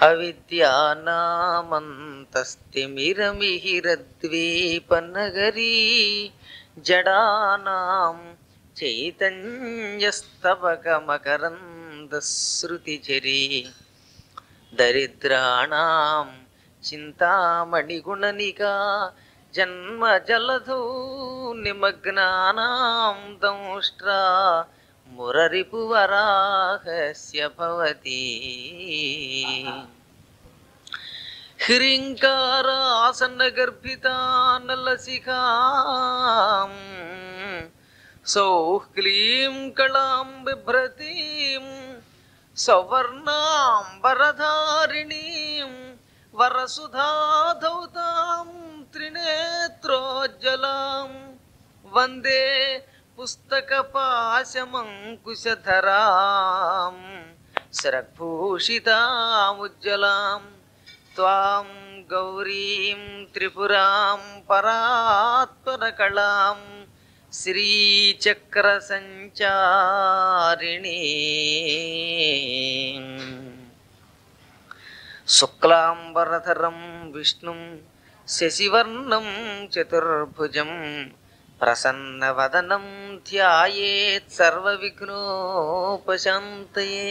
అవిద్యానామంతస్తిమిరమిహిరద్వీపనగరీ జడానాం చైతన్యస్తవకమకరందశ్రుతిచరీ దరిద్రాణం చింతామణిగుణనికా జన్మజలధౌ నిమగ్నానాం దంష్ట్రా మురరిపువరాహస్య భవతి హ్రీంకారాసన్నగర్భితానలసికాం సౌః క్లీం కళాం బిభ్రతీం సవర్ణాం వరధారిణీం వరసుధాధౌతాం త్రినేత్రోజ్జలాం వందే పుస్తకపాశమంకుశధరాం శరగ్భూషితాముజ్జలాం త్వాం గౌరీం త్రిపురాం పరాత్పరకళాం శ్రీచక్రసంచారిణీ శుక్లాంబరధరం విష్ణుం శశివర్ణం చతుర్భుజం ప్రసన్నవదనం ధ్యాయేత్ సర్వవిఘ్నోపశాంతయే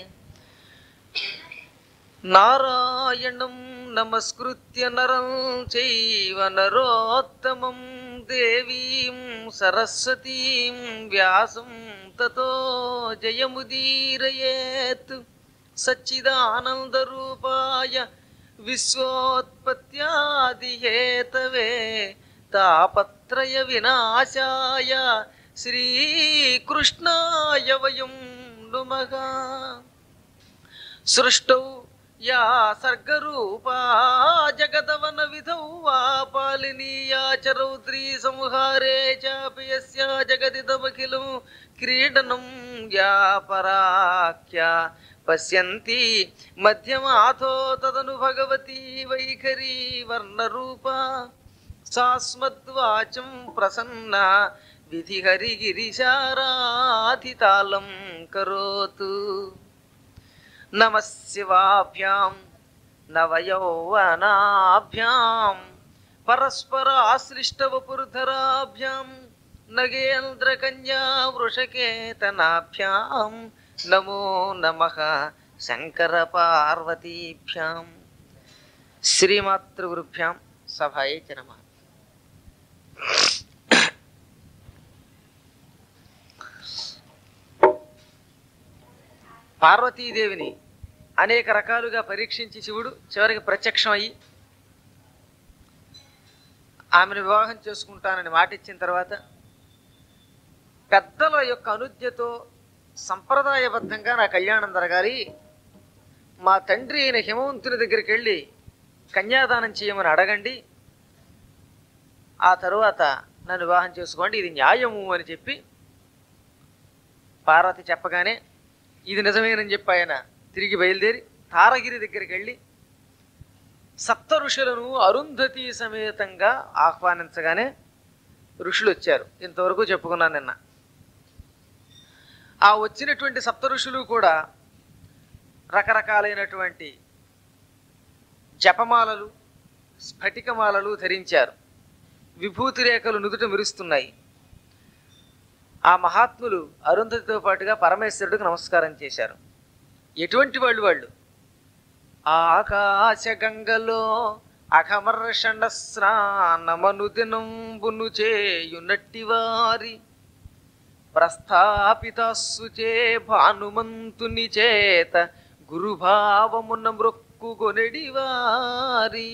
నారాయణం నమస్కృత్య నరం చైవ నరోత్తమం దేవీం సరస్వతీం వ్యాసం తతో జయముదీరయేత్ సచ్చిదానందరూపాయ విశ్వోత్పత్యాదిహేతవే తాపత్రయ వినాశాయ శ్రీకృష్ణాయ వయం నుమః సృష్టౌ యా సర్గరూపా జగదవన విధౌ వా పాలినీయా చ రౌద్రీ సంహారే చాపి యస్యా జగదిదమఖిలం క్రీడనం యా పరాఖ్యా పశ్యంతి మధ్యమాథో తదను భగవతి వైఖరీ వర్ణరూపా సాస్మద్వాచం ప్రసన్న విధిహరిగిరిశారాధితాళం కరోతు నమ శివాభ్యాం నవయౌవనాభ్యాం పరస్పరాశ్లిష్టవపుర్ధరాభ్యాం నగేంద్రకన్యా వృషకేతనాభ్యాం నమో నమ శంకర పార్వతీభ్యాం శ్రీమాతృగురుభ్యాం సభాయే చ నమః పార్వతీదేవిని అనేక రకాలుగా పరీక్షించి శివుడు చివరికి ప్రత్యక్షం అయ్యి ఆమెను వివాహం చేసుకుంటానని మాట ఇచ్చిన తర్వాత పెద్దల యొక్క అనుజ్ఞతో సంప్రదాయబద్ధంగా నా కళ్యాణం జరగాలి మా తండ్రి అయిన హిమవంతుని దగ్గరికి వెళ్ళి కన్యాదానం చేయమని అడగండి ఆ తరువాత నన్ను వివాహం చేసుకోండి ఇది న్యాయము అని చెప్పి పార్వతి చెప్పగానే ఇది నిజమేనని చెప్పి ఆయన తిరిగి బయలుదేరి తారగిరి దగ్గరికి వెళ్ళి సప్త ఋషులను అరుంధతి సమేతంగా ఆహ్వానించగానే ఋషులు వచ్చారు ఇంతవరకు చెప్పుకున్నాను నిన్న ఆ వచ్చినటువంటి సప్త ఋషులు కూడా రకరకాలైనటువంటి జపమాలలు స్ఫటికమాలలు ధరించారు విభూతి రేఖలు నుదుట మెరుస్తున్నాయి ఆ మహాత్ములు అరుంధతితో పాటుగా పరమేశ్వరుడికి నమస్కారం చేశారు ఎటువంటి వాళ్ళు వాళ్ళు ఆకాశ గంగలో అఘమర్షణ స్నానమనుదినంబును చేయునట్టి వారి ప్రస్థాపితస్సుచే భానుమంతుని చేత గురుభావమున మృక్కుగొనెడి వారి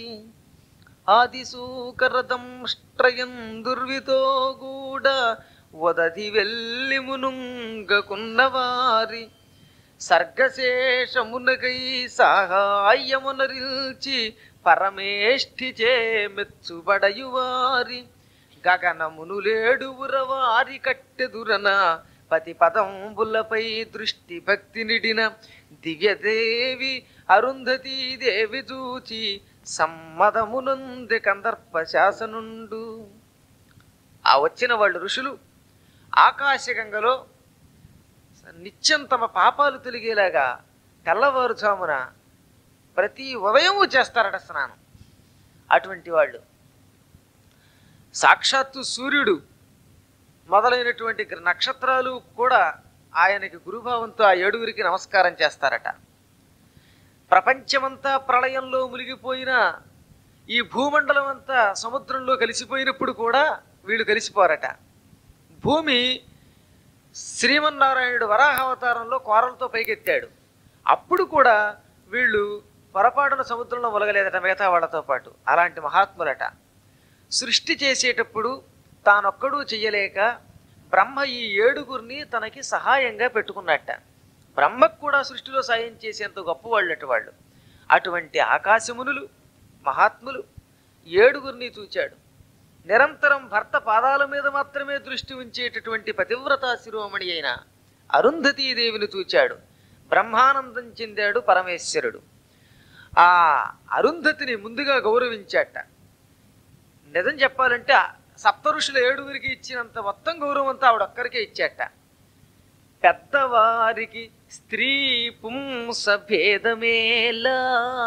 ఆదిసూకరదంష్ట్రయం దుర్వితో గూడ వదది వెల్లిమునుంగకున్నవారి సర్గశేషమునకై సహాయమునరిల్చి పరమేష్ఠిచే మెచ్చుబడయువారి గగనమునులేడు ఉరవారి కట్టెదురన పతి పదంబులపై దృష్టి భక్తి నిడిన దివ్యదేవి అరుంధతీ దేవి చూచి సమ్మదమునంది కందర్ప శాసనుండు ఆ వచ్చిన వాళ్ళు ఋషులు ఆకాశగంగలో నిత్యం తమ పాపాలు తొలిగేలాగా తెల్లవారుజామున ప్రతి ఉదయము చేస్తారట స్నానం అటువంటి వాళ్ళు సాక్షాత్తు సూర్యుడు మొదలైనటువంటి గ్ర- నక్షత్రాలు కూడా ఆయనకి గురుభావంతో ఆ ఏడుగురికి నమస్కారం చేస్తారట ప్రపంచమంతా ప్రళయంలో మునిగిపోయిన ఈ భూమండలం అంతా సముద్రంలో కలిసిపోయినప్పుడు కూడా వీళ్ళు కలిసిపోరట భూమి శ్రీమన్నారాయణుడు వరాహావతారంలో కోరలతో పైకెత్తాడు అప్పుడు కూడా వీళ్ళు పొరపాటున సముద్రంలో మొలగలేదట మిగతా వాళ్ళతో పాటు అలాంటి మహాత్ములట సృష్టి చేసేటప్పుడు తానొక్కడూ చెయ్యలేక బ్రహ్మ ఈ ఏడుగురిని తనకి సహాయంగా పెట్టుకున్నట్ట బ్రహ్మకు కూడా సృష్టిలో సాయం చేసేంత గొప్పవాళ్ళట వాళ్ళు అటువంటి ఆకాశమునులు మహాత్ములు ఏడుగురిని చూచాడు నిరంతరం భర్త పాదాల మీద మాత్రమే దృష్టి ఉంచేటటువంటి పతివ్రతా శిరోమణి అయిన అరుంధతీదేవిని చూచాడు బ్రహ్మానందం చెందాడు పరమేశ్వరుడు ఆ అరుంధతిని ముందుగా గౌరవించాట నిజం చెప్పాలంటే ఆ సప్త ఋషుల ఏడుగురికి ఇచ్చినంత మొత్తం గౌరవం అంతా ఆవిడొక్కరికే ఇచ్చాట పెద్దవారికి స్త్రీ పుంస భేదమేలా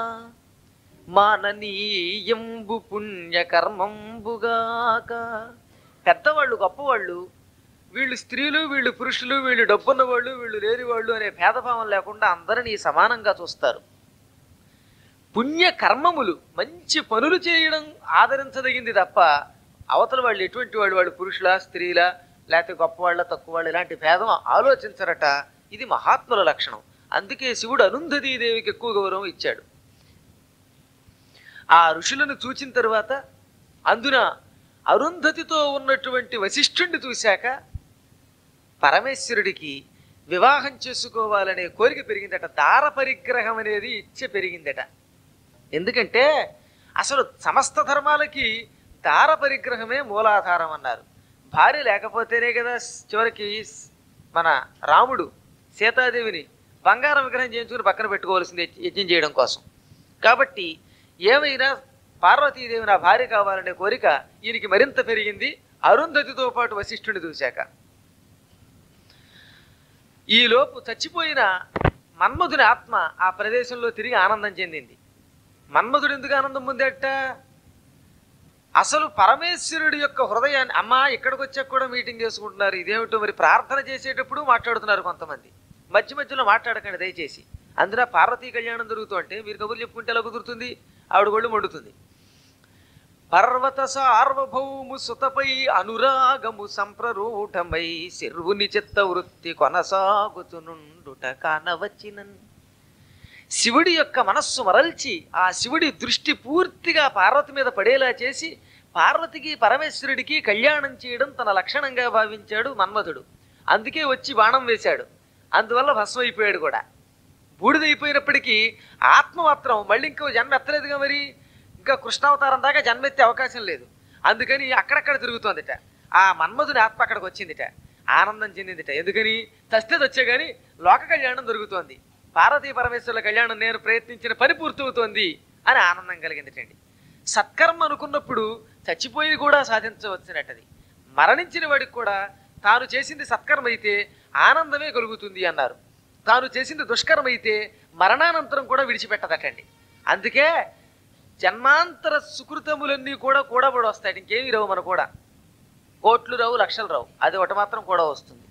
మాననీయంబు పుణ్యకర్మంబుగాక పెద్దవాళ్ళు గొప్పవాళ్ళు వీళ్ళు స్త్రీలు వీళ్ళు పురుషులు వీళ్ళు డబ్బున్న వాళ్ళు వీళ్ళు లేని వాళ్ళు అనే భేదభావం లేకుండా అందరినీ సమానంగా చూస్తారు పుణ్య కర్మములు మంచి పనులు చేయడం ఆదరించదగింది తప్ప అవతల వాళ్ళు ఎటువంటి వాళ్ళు వాళ్ళు పురుషుల స్త్రీల లేకపోతే గొప్పవాళ్ళ తక్కువ వాళ్ళు ఇలాంటి భేదం ఆలోచించరట ఇది మహాత్ముల లక్షణం అందుకే శివుడు అరుంధతీ దేవికి ఎక్కువ గౌరవం ఇచ్చాడు ఆ ఋషులను చూచిన తరువాత అందున అరుంధతితో ఉన్నటువంటి వశిష్ఠుణ్ణి చూశాక పరమేశ్వరుడికి వివాహం చేసుకోవాలనే కోరిక పెరిగిందట దార పరిగ్రహం అనేది ఇచ్చ పెరిగిందట ఎందుకంటే అసలు సమస్త ధర్మాలకి దార పరిగ్రహమే మూలాధారం అన్నారు భార్య లేకపోతేనే కదా చివరికి మన రాముడు సీతాదేవిని బంగారం విగ్రహం చేయించుకుని పక్కన పెట్టుకోవాల్సింది యజ్ఞం చేయడం కోసం కాబట్టి ఏమైనా పార్వతీదేవి నా భార్య కావాలనే కోరిక ఈయనకి మరింత పెరిగింది అరుంధతితో పాటు వశిష్ఠుని చూశాక ఈలోపు చచ్చిపోయిన మన్మధుని ఆత్మ ఆ ప్రదేశంలో తిరిగి ఆనందం చెందింది మన్మధుడు ఎందుకు ఆనందం పొందేట అసలు పరమేశ్వరుడి యొక్క హృదయాన్ని అమ్మా ఇక్కడికి వచ్చాక కూడా మీటింగ్ చేసుకుంటున్నారు ఇదేమిటో మరి ప్రార్థన చేసేటప్పుడు మాట్లాడుతున్నారు కొంతమంది మధ్య మధ్యలో మాట్లాడకండి దయచేసి అందున పార్వతీ కళ్యాణం జరుగుతుంటే మీరు కబుర్లు చెప్పుకుంటే ఎలా కుదురుతుంది ఆవిడ ఒళ్ళు మండుతుంది పర్వత సార్వభౌము సుతపై అనురాగము సంప్రరూఢమై శర్వుని చిత్త వృత్తి కొనసాగుతునుండుట కానవచ్చినన్ శివుడి యొక్క మనస్సు మరల్చి ఆ శివుడి దృష్టి పూర్తిగా పార్వతి మీద పడేలా చేసి పార్వతికి పరమేశ్వరుడికి కళ్యాణం చేయడం తన లక్షణంగా భావించాడు మన్మధుడు అందుకే వచ్చి బాణం వేశాడు అందువల్ల భస్మం అయిపోయాడు కూడా బూడిదైపోయినప్పటికీ ఆత్మ మాత్రం మళ్ళీ ఇంకో జన్మ ఎత్తలేదుగా మరి ఇంకా కృష్ణావతారం దాకా జన్మెత్తే అవకాశం లేదు అందుకని అక్కడక్కడ తిరుగుతోందిట ఆ మన్మధుని ఆత్మ అక్కడికి వచ్చిందిట ఆనందం చెందిందిట ఎందుకని చస్తే వచ్చే గాని లోక కళ్యాణం జరుగుతోంది పార్వతీ పరమేశ్వరుల కళ్యాణం నేను ప్రయత్నించిన పని పూర్తవుతోంది అని ఆనందం కలిగిందిటండి సత్కర్మ అనుకున్నప్పుడు చచ్చిపోయి కూడా సాధించవచ్చినట్టది మరణించిన వాడికి కూడా తాను చేసింది సత్కర్మ అయితే ఆనందమే కలుగుతుంది అన్నారు తాను చేసింది దుష్కర్మ అయితే మరణానంతరం కూడా విడిచిపెట్టదటండి అందుకే జన్మాంతర సుకృతములన్నీ కూడా కూడబడి వస్తాయి ఇంకేమీ రావు మన కూడా కోట్లు రావు లక్షలు రావు అది ఒకటి మాత్రం కూడా వస్తుంది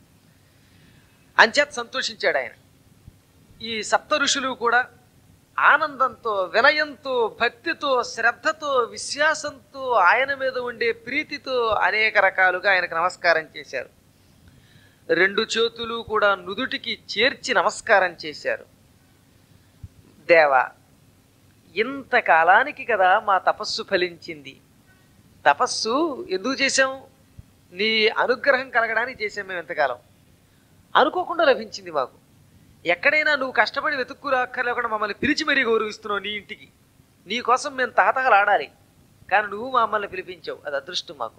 అంచేత సంతోషించాడు ఆయన ఈ సప్త ఋషులు కూడా ఆనందంతో వినయంతో భక్తితో శ్రద్ధతో విశ్వాసంతో ఆయన మీద ఉండే ప్రీతితో అనేక రకాలుగా ఆయనకు నమస్కారం చేశారు రెండు చేతులు కూడా నుదుటికి చేర్చి నమస్కారం చేశారు దేవా ఇంతకాలానికి కదా మా తపస్సు ఫలించింది తపస్సు ఎందుకు చేశాం నీ అనుగ్రహం కలగడానికి చేశాం మేము ఎంతకాలం అనుకోకుండా లభించింది మాకు ఎక్కడైనా నువ్వు కష్టపడి వెతుక్కురా అక్కర్లేకుండా మమ్మల్ని పిలిచి మరీ గౌరవిస్తున్నావు నీ ఇంటికి నీ కోసం మేము తాతగలు ఆడాలి కానీ నువ్వు మమ్మల్ని పిలిపించావు అది అదృష్టం మాకు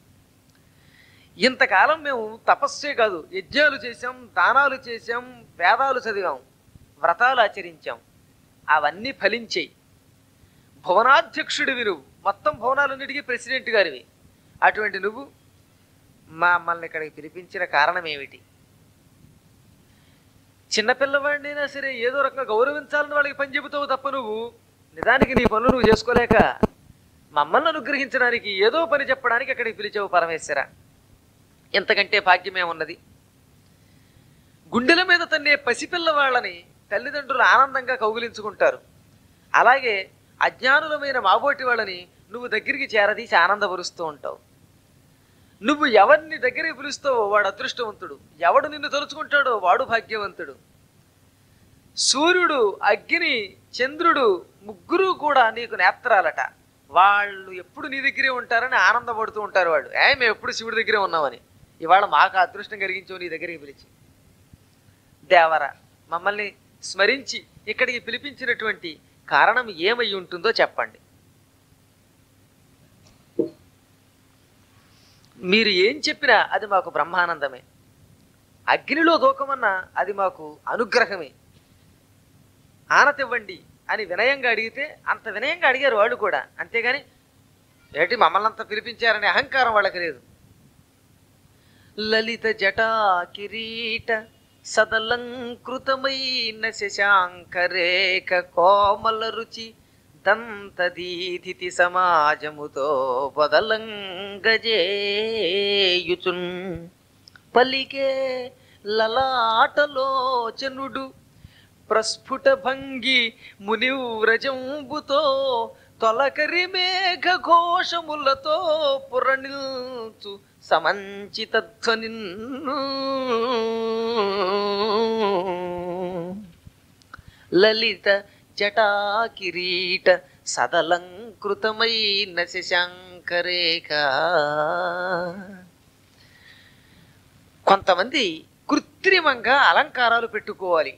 ఇంతకాలం మేము తపస్సే కాదు యజ్ఞాలు చేశాం దానాలు చేశాం వేదాలు చదివాం వ్రతాలు ఆచరించాం అవన్నీ ఫలించాయి భువనాధ్యక్షుడివి నువ్వు మొత్తం భువనాలన్నిటికీ ప్రెసిడెంట్ గారివి అటువంటి నువ్వు మమ్మల్ని ఇక్కడికి పిలిపించిన కారణం ఏమిటి చిన్నపిల్లవాడినైనా సరే ఏదో రకంగా గౌరవించాలని వాళ్ళకి పని చెబుతావు తప్ప నువ్వు నిజానికి నీ పనులు నువ్వు చేసుకోలేక మమ్మల్ని అనుగ్రహించడానికి ఏదో పని చెప్పడానికి అక్కడికి పిలిచావు పరమేశ్వర ఎంతకంటే భాగ్యమే ఉన్నది గుండెల మీద తన్నే పసిపిల్లవాళ్ళని తల్లిదండ్రులు ఆనందంగా కౌగిలించుకుంటారు అలాగే అజ్ఞానులమైన మాబోటి వాళ్ళని నువ్వు దగ్గరికి చేరదీసి ఆనందపరుస్తూ ఉంటావు నువ్వు ఎవరిని దగ్గరికి పిలుస్తావో వాడు అదృష్టవంతుడు ఎవడు నిన్ను తలుచుకుంటాడో వాడు భాగ్యవంతుడు సూర్యుడు అగ్ని చంద్రుడు ముగ్గురు కూడా నీకు నేత్రాలట వాళ్ళు ఎప్పుడు నీ దగ్గరే ఉంటారని ఆనందపడుతూ ఉంటారు వాళ్ళు ఏ మేము ఎప్పుడు శివుడి దగ్గరే ఉన్నామని ఇవాళ మాకు ఆ అదృష్టం కలిగించు నీ దగ్గరికి పిలిచి దేవర మమ్మల్ని స్మరించి ఇక్కడికి పిలిపించినటువంటి కారణం ఏమై ఉంటుందో చెప్పండి మీరు ఏం చెప్పినా అది మాకు బ్రహ్మానందమే అగ్నిలో దూకమన్నా అది మాకు అనుగ్రహమే ఆనతివ్వండి అని వినయంగా అడిగితే అంత వినయంగా అడిగారు వాళ్ళు కూడా అంతేగాని ఏటి మమ్మల్ని అంత పిలిపించారనే అహంకారం వాళ్ళకి లేదు లలిత జటా కిరీట సదలంకృతమైన శశాంకరేఖ కోమల రుచి దంతదీధితి సమాజముతో బదలంగజేయుచున్ పలికే లలాటలోచనుడు ప్రస్ఫుట భంగి మునివ్రజంబుతో తొలకరి మేఘ ఘోషములతో పురణిల్చు సమంచిత ధ్వనిన్ను లలిత జటా కిరీట సదలంకృతమైన శశాంకరేఖ కొంతమంది కృత్రిమంగా అలంకారాలు పెట్టుకోవాలి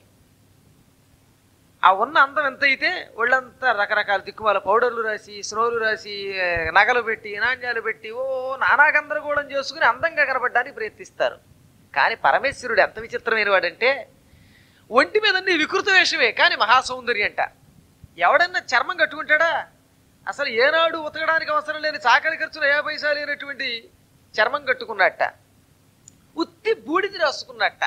ఆ ఉన్న అందం ఎంత అయితే ఒళ్ళంతా రకరకాల దిక్కుమాల పౌడర్లు రాసి స్నోలు రాసి ఏ, నగలు పెట్టి నాణ్యాలు పెట్టి ఓ నానా గందరగోళం చేసుకుని అందంగా కనబడడానికి ప్రయత్నిస్తారు కానీ పరమేశ్వరుడు ఎంత విచిత్రమైన వాడంటే ఒంటి మీద అన్ని వికృత వేషమే కానీ మహాసౌందర్యంట ఎవడన్నా చర్మం కట్టుకుంటాడా అసలు ఏనాడు ఉతకడానికి అవసరం లేని చాకలి ఖర్చులు ఏ పైసా లేనటువంటి చర్మం కట్టుకున్నట్ట ఉత్తి బూడిది రాసుకున్నట్ట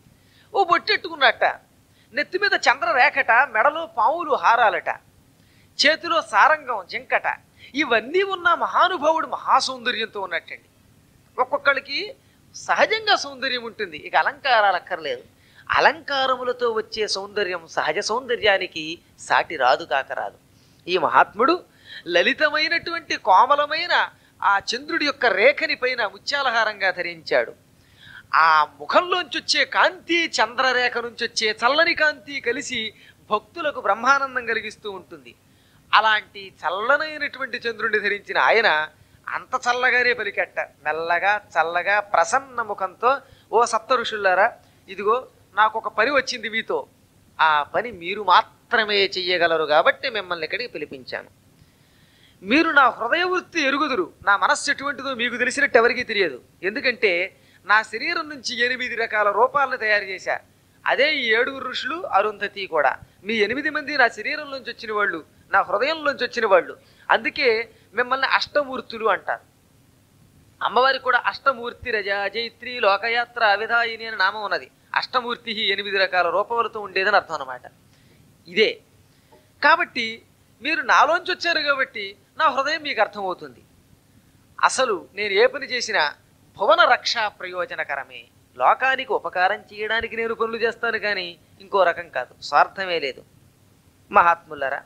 ఓ బొట్టెట్టుకున్నట్ట నెత్తి మీద చంద్రరేఖట మెడలో పావులు హారాలట చేతిలో సారంగం జింకట ఇవన్నీ ఉన్న మహానుభావుడు మహాసౌందర్యంతో ఉన్నట్టండి ఒక్కొక్కడికి సహజంగా సౌందర్యం ఉంటుంది ఇక అలంకారాలు అక్కర్లేదు అలంకారములతో వచ్చే సౌందర్యం సహజ సౌందర్యానికి సాటి రాదు కాక రాదు ఈ మహాత్ముడు లలితమైనటువంటి కోమలమైన ఆ చంద్రుడి యొక్క రేఖని పైన ముత్యాలహారంగా ధరించాడు ఆ ముఖంలోంచి వచ్చే కాంతి చంద్రరేఖ నుంచి వచ్చే చల్లని కాంతి కలిసి భక్తులకు బ్రహ్మానందం కలిగిస్తూ ఉంటుంది అలాంటి చల్లనైనటువంటి చంద్రుడిని ధరించిన ఆయన అంత చల్లగానే పలికెట్ట మెల్లగా చల్లగా ప్రసన్న ముఖంతో ఓ సప్త ఋషులారా ఇదిగో నాకు ఒక పని వచ్చింది మీతో ఆ పని మీరు మాత్రమే చెయ్యగలరు కాబట్టి మిమ్మల్ని ఇక్కడికి పిలిపించాను మీరు నా హృదయ వృత్తి ఎరుగుదురు నా మనస్సు ఎటువంటిదో మీకు తెలిసినట్టు ఎవరికీ తెలియదు ఎందుకంటే నా శరీరం నుంచి ఎనిమిది రకాల రూపాలను తయారు చేశా అదే ఈ ఏడుగురు ఋషులు అరుంధతి కూడా మీ ఎనిమిది మంది నా శరీరంలోంచి వచ్చిన వాళ్ళు నా హృదయంలోంచి వచ్చిన వాళ్ళు అందుకే మిమ్మల్ని అష్టమూర్తులు అంటారు అమ్మవారికి కూడా అష్టమూర్తి రజ జైత్రి లోకయాత్ర అవిధాయిని అని నామం ఉన్నది అష్టమూర్తి ఎనిమిది రకాల రూపములతో ఉండేదని అర్థం అన్నమాట ఇదే కాబట్టి మీరు నాలోంచి వచ్చారు కాబట్టి నా హృదయం మీకు అర్థమవుతుంది అసలు నేను ఏ పని చేసినా భువన రక్ష ప్రయోజనకరమే లోకానికి ఉపకారం చేయడానికి నేను పనులు చేస్తాను కానీ ఇంకో రకం కాదు స్వార్థమే లేదు మహాత్ములరా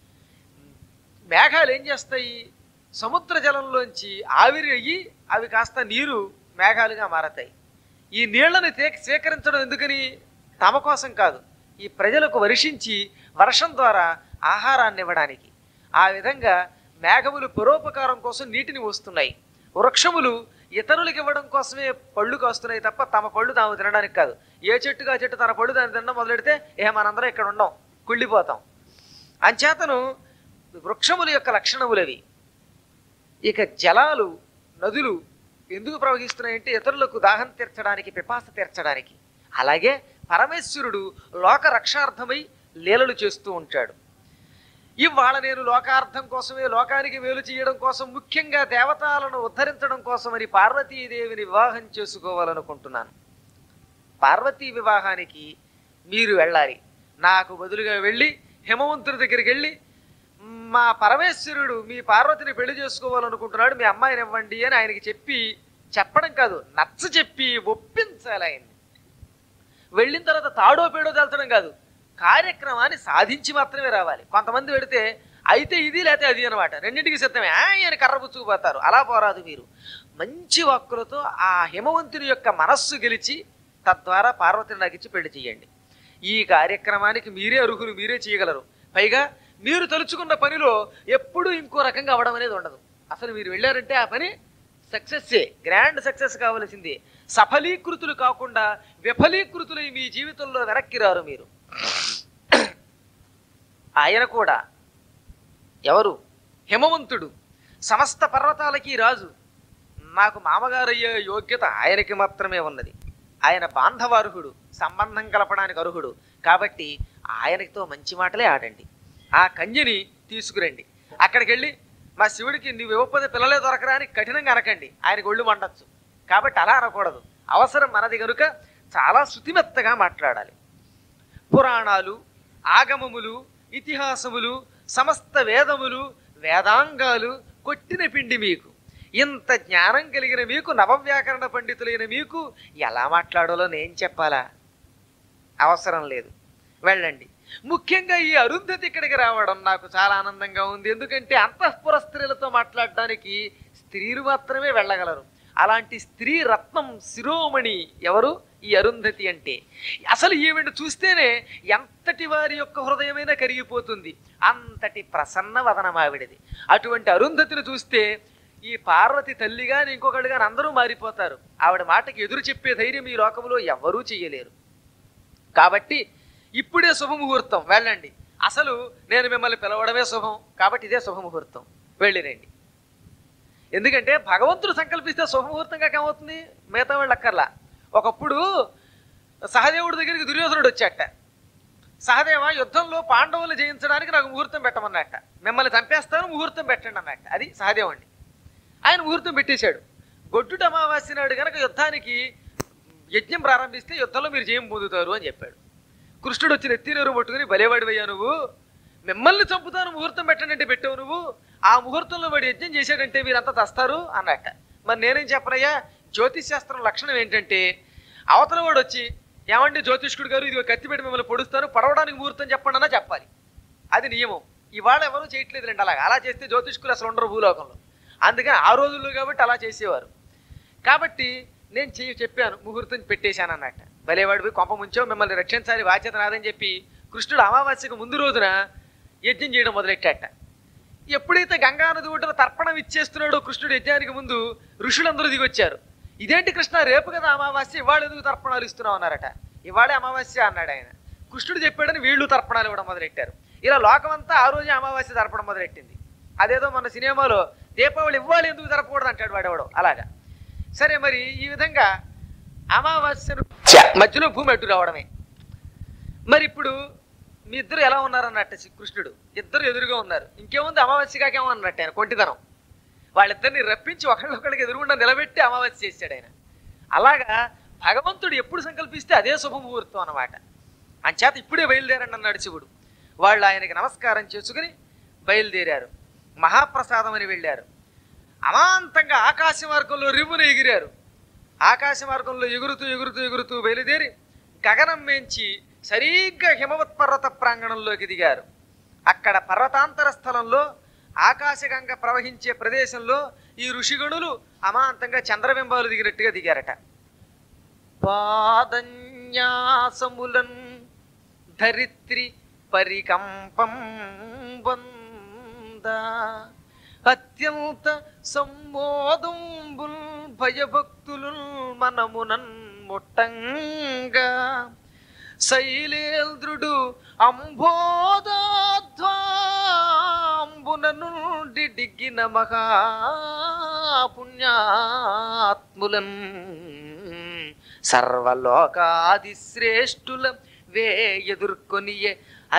మేఘాలు ఏం చేస్తాయి సముద్ర జలంలోంచి ఆవిరి అయ్యి అవి కాస్త నీరు మేఘాలుగా మారతాయి ఈ నీళ్లను తే- సేకరించడం ఎందుకని తమ కోసం కాదు ఈ ప్రజలకు వర్షించి వర్షం ద్వారా ఆహారాన్ని ఇవ్వడానికి ఆ విధంగా మేఘములు పరోపకారం కోసం నీటిని వస్తున్నాయి వృక్షములు ఇతరులకు ఇవ్వడం కోసమే పళ్ళు కాస్తున్నాయి తప్ప తమ పళ్ళు తాము తినడానికి కాదు ఏ చెట్టుగా చెట్టు తన పళ్ళు దాన్ని తినడం మొదలెడితే ఏ మనందరం ఇక్కడ ఉండం కుళ్ళిపోతాం అంచేతను వృక్షముల యొక్క లక్షణములవి ఇక జలాలు నదులు ఎందుకు ప్రవహిస్తున్నాయంటే ఇతరులకు దాహం తీర్చడానికి పిపాస తీర్చడానికి అలాగే పరమేశ్వరుడు లోక రక్షార్థమై లీలలు చేస్తూ ఉంటాడు ఇవాళ నేను లోకార్థం కోసమే లోకానికి మేలు చేయడం కోసం ముఖ్యంగా దేవతలను ఉద్ధరించడం కోసమని పార్వతీదేవిని వివాహం చేసుకోవాలనుకుంటున్నాను పార్వతీ వివాహానికి మీరు వెళ్ళాలి నాకు బదులుగా వెళ్ళి హిమవంతుడి దగ్గరికి వెళ్ళి మా పరమేశ్వరుడు మీ పార్వతిని పెళ్లి చేసుకోవాలనుకుంటున్నాడు మీ అమ్మాయిని ఇవ్వండి అని ఆయనకి చెప్పి చెప్పడం కాదు నచ్చ చెప్పి ఒప్పించాలి ఆయన్ని వెళ్ళిన తర్వాత తాడో పేడో తెలచడం కాదు కార్యక్రమాన్ని సాధించి మాత్రమే రావాలి కొంతమంది పెడితే అయితే ఇది లేకపోతే అది అనమాట రెండింటికి సిద్ధమే ఆ, ఆయన కర్ర పుచ్చుకుపోతారు అలా పోరాదు మీరు మంచి వాక్కులతో ఆ హిమవంతుని యొక్క మనస్సు గెలిచి తద్వారా పార్వతిని నాకు ఇచ్చి పెళ్లి చేయండి ఈ కార్యక్రమానికి మీరే అర్హులు మీరే చేయగలరు పైగా మీరు తలుచుకున్న పనిలో ఎప్పుడూ ఇంకో రకంగా అవడం అనేది ఉండదు అసలు మీరు వెళ్ళారంటే ఆ పని సక్సెస్సే గ్రాండ్ సక్సెస్ కావలసింది సఫలీకృతులు కాకుండా విఫలీకృతులై మీ జీవితంలో వెనక్కి రారు మీరు ఆయన కూడా ఎవరు హిమవంతుడు సమస్త పర్వతాలకి రాజు నాకు మామగారయ్యే యోగ్యత ఆయనకి మాత్రమే ఉన్నది ఆయన బాంధవార్హుడు సంబంధం కలపడానికి అర్హుడు కాబట్టి ఆయనతో మంచి మాటలే ఆడండి ఆ కన్యని తీసుకురండి అక్కడికి వెళ్ళి మా శివుడికి నువ్వు ఇవ్వకపోతే పిల్లలే దొరకరా అని కఠినంగా అనకండి ఆయనకు ఒళ్ళు మండచ్చు కాబట్టి అలా అనకూడదు అవసరం మనది కనుక చాలా శృతిమెత్తగా మాట్లాడాలి పురాణాలు ఆగమములు ఇతిహాసములు సమస్త వేదములు వేదాంగాలు కొట్టిన పిండి మీకు ఇంత జ్ఞానం కలిగిన మీకు నవవ్యాకరణ పండితులైన మీకు ఎలా మాట్లాడాలో నేను చెప్పాలా అవసరం లేదు వెళ్ళండి ముఖ్యంగా ఈ అరుంధతి ఇక్కడికి రావడం నాకు చాలా ఆనందంగా ఉంది ఎందుకంటే అంతఃపుర స్త్రీలతో మాట్లాడడానికి స్త్రీలు మాత్రమే వెళ్ళగలరు అలాంటి స్త్రీ రత్నం శిరోమణి ఎవరు ఈ అరుంధతి అంటే అసలు ఈవిడ చూస్తేనే ఎంతటి వారి యొక్క హృదయమైనా కరిగిపోతుంది అంతటి ప్రసన్న వదనం ఆవిడది అటువంటి అరుంధతిని చూస్తే ఈ పార్వతి తల్లి కానీ ఇంకొకళ్ళు కానీ అందరూ మారిపోతారు ఆవిడ మాటకి ఎదురు చెప్పే ధైర్యం ఈ లోకంలో ఎవ్వరూ చెయ్యలేరు కాబట్టి ఇప్పుడే శుభముహూర్తం వెళ్ళండి అసలు నేను మిమ్మల్ని పిలవడమే శుభం కాబట్టి ఇదే శుభముహూర్తం వెళ్ళిరండి ఎందుకంటే భగవంతుడు సంకల్పిస్తే శుభముహూర్తం కాక ఏమవుతుంది మిగతా వాళ్ళు అక్కర్లా ఒకప్పుడు సహదేవుడి దగ్గరికి దుర్యోధనుడు వచ్చాట సహదేవ యుద్ధంలో పాండవులు జయించడానికి నాకు ముహూర్తం పెట్టమన్నట్ట మిమ్మల్ని చంపేస్తాను ముహూర్తం పెట్టండి అన్నట్ట అది సహదేవుణ్ణి ఆయన ముహూర్తం పెట్టేశాడు గొడ్డుట అమావాస్య నాడు గనక యుద్ధానికి యజ్ఞం ప్రారంభిస్తే యుద్ధంలో మీరు జయం పొందుతారు అని చెప్పాడు కృష్ణుడు వచ్చి నెత్తినూరు పట్టుకుని బలేవాడివయ్యా నువ్వు మిమ్మల్ని చంపుతాను ముహూర్తం పెట్టండి అంటే పెట్టావు నువ్వు ఆ ముహూర్తంలో వాడు యజ్ఞం చేశాడంటే మీరంతా తస్తారు అన్నట్ట మరి నేనేం చెప్పనయ్యా జ్యోతిష్ శాస్త్రం లక్షణం ఏంటంటే అవతల వాడు వచ్చి ఏమండి జ్యోతిష్కుడు గారు ఇది కత్తి పెట్టి మిమ్మల్ని పొడుస్తాను పడవడానికి ముహూర్తం చెప్పండి అన్నా చెప్పాలి అది నియమం ఇవాళ ఎవరు చేయట్లేదు రండి అలాగా అలా చేస్తే జ్యోతిష్కులు అసలు ఉండరు భూలోకంలో అందుకని ఆ రోజుల్లో కాబట్టి అలా చేసేవారు కాబట్టి నేను చెయ్యి చెప్పాను ముహూర్తం పెట్టేశాను అన్నట్ట భలేవాడు పోయి కొంప ముంచావు మిమ్మల్ని రక్షించాలి బాధ్యత నాదని చెప్పి కృష్ణుడు అమావాస్యకు ముందు రోజున యజ్ఞం చేయడం మొదలెట్టాట ఎప్పుడైతే గంగా నది ఒడ్డున తర్పణం ఇచ్చేస్తున్నాడో కృష్ణుడు యజ్ఞానికి ముందు ఋషులందరూ దిగొచ్చారు ఇదేంటి కృష్ణ రేపు కదా అమావాస్య ఇవాళ ఎందుకు తర్పణాలు ఇస్తున్నావు అన్నారట ఇవాళే అమావాస్య అన్నాడు ఆయన కృష్ణుడు చెప్పాడని వీళ్ళు తర్పణాలు ఇవ్వడం మొదలెట్టారు ఇలా లోకమంతా ఆ రోజే అమావాస్య తర్పణం మొదలెట్టింది అదేదో మన సినిమాలో దీపావళి ఇవ్వాలి ఎందుకు జరపకూడదు అంటాడు వాడెవడో అలాగా సరే మరి ఈ విధంగా అమావాస్యను ఛ, మధ్యలో భూమి అడ్డు రావడమే మరి ఇప్పుడు మీ ఇద్దరు ఎలా ఉన్నారన్నట్ట శ్రీ కృష్ణుడు ఇద్దరు ఎదురుగా ఉన్నారు ఇంకేముంది అమావాస్య కాకేమో అన్నట్టు ఆయన కొంటితనం వాళ్ళిద్దరిని రప్పించి ఒకళ్ళొకళ్ళకి ఎదురుగుండా నిలబెట్టి అమావాస్య చేశాడు ఆయన అలాగా భగవంతుడు ఎప్పుడు సంకల్పిస్తే అదే శుభముహూర్తం అన్నమాట అంచేత ఇప్పుడే బయలుదేరండి అన్నాడు శివుడు వాళ్ళు ఆయనకి నమస్కారం చేసుకుని బయలుదేరారు మహాప్రసాదం అని వెళ్ళారు అమాంతంగా ఆకాశ మార్గంలో రివ్వున ఎగిరారు ఆకాశ మార్గంలో ఎగురుతూ ఎగురుతూ ఎగురుతూ బయలుదేరి గగనం మేంచి సరిగ్గా హిమవత్ పర్వత ప్రాంగణంలోకి దిగారు అక్కడ పర్వతాంతర స్థలంలో ఆకాశగంగ ప్రవహించే ప్రదేశంలో ఈ ఋషిగణులు అమాంతంగా చంద్రబింబాలు దిగినట్టుగా దిగారట పాదన్యాసములన్ ధరిత్రి పరికంపం వంద అత్యంత సమ్మోదంబుల్ భయభక్తులు మనమునన్ ముట్టంగా శైలేంద్రుడు అంబోదాధ్వాంబున నుండి డిగ్గిన మహాపుణ్యాత్ములన్ సర్వలోకాది శ్రేష్ఠుల వే ఎదుర్కొనియే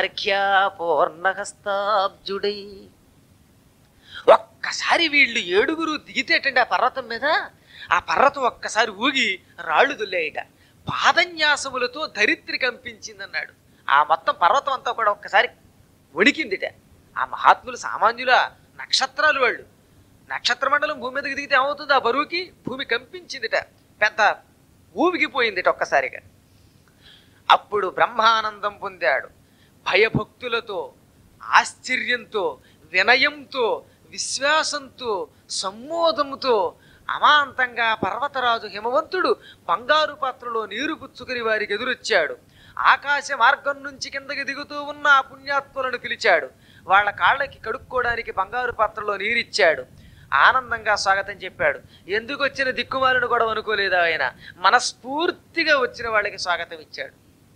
అర్ఘ్యాపూర్ణహస్తాబ్జుడై ఒక్కసారి వీళ్ళు ఏడుగురు దిగితేటండి ఆ పర్వతం మీద ఆ పర్వతం ఒక్కసారి ఊగి రాళ్ళు దుల్లేయట పాదన్యాసములతో ధరిత్రి కంపించిందన్నాడు ఆ మొత్తం పర్వతం అంతా కూడా ఒక్కసారి వణికిందిట ఆ మహాత్ములు సామాన్యుల నక్షత్రాలు వాళ్ళు నక్షత్ర మండలం భూమి మీదకి దిగితే ఏమవుతుంది ఆ బరువుకి భూమి కంపించిందిట పెద్ద ఊగిపోయిందిట ఒక్కసారిగా అప్పుడు బ్రహ్మానందం పొందాడు భయభక్తులతో ఆశ్చర్యంతో వినయంతో విశ్వాసంతో సమ్మోదంతో అమాంతంగా పర్వతరాజు హిమవంతుడు బంగారు పాత్రలో నీరు పుచ్చుకుని వారికి ఎదురొచ్చాడు ఆకాశ మార్గం నుంచి కిందకి దిగుతూ ఉన్న ఆ పుణ్యాత్ములను పిలిచాడు వాళ్ళ కాళ్ళకి కడుక్కోవడానికి బంగారు పాత్రలో నీరిచ్చాడు ఆనందంగా స్వాగతం చెప్పాడు ఎందుకు వచ్చిన దిక్కుమాలను కూడా అనుకోలేదు ఆయన మనస్ఫూర్తిగా వచ్చిన వాళ్ళకి స్వాగతం ఇచ్చాడు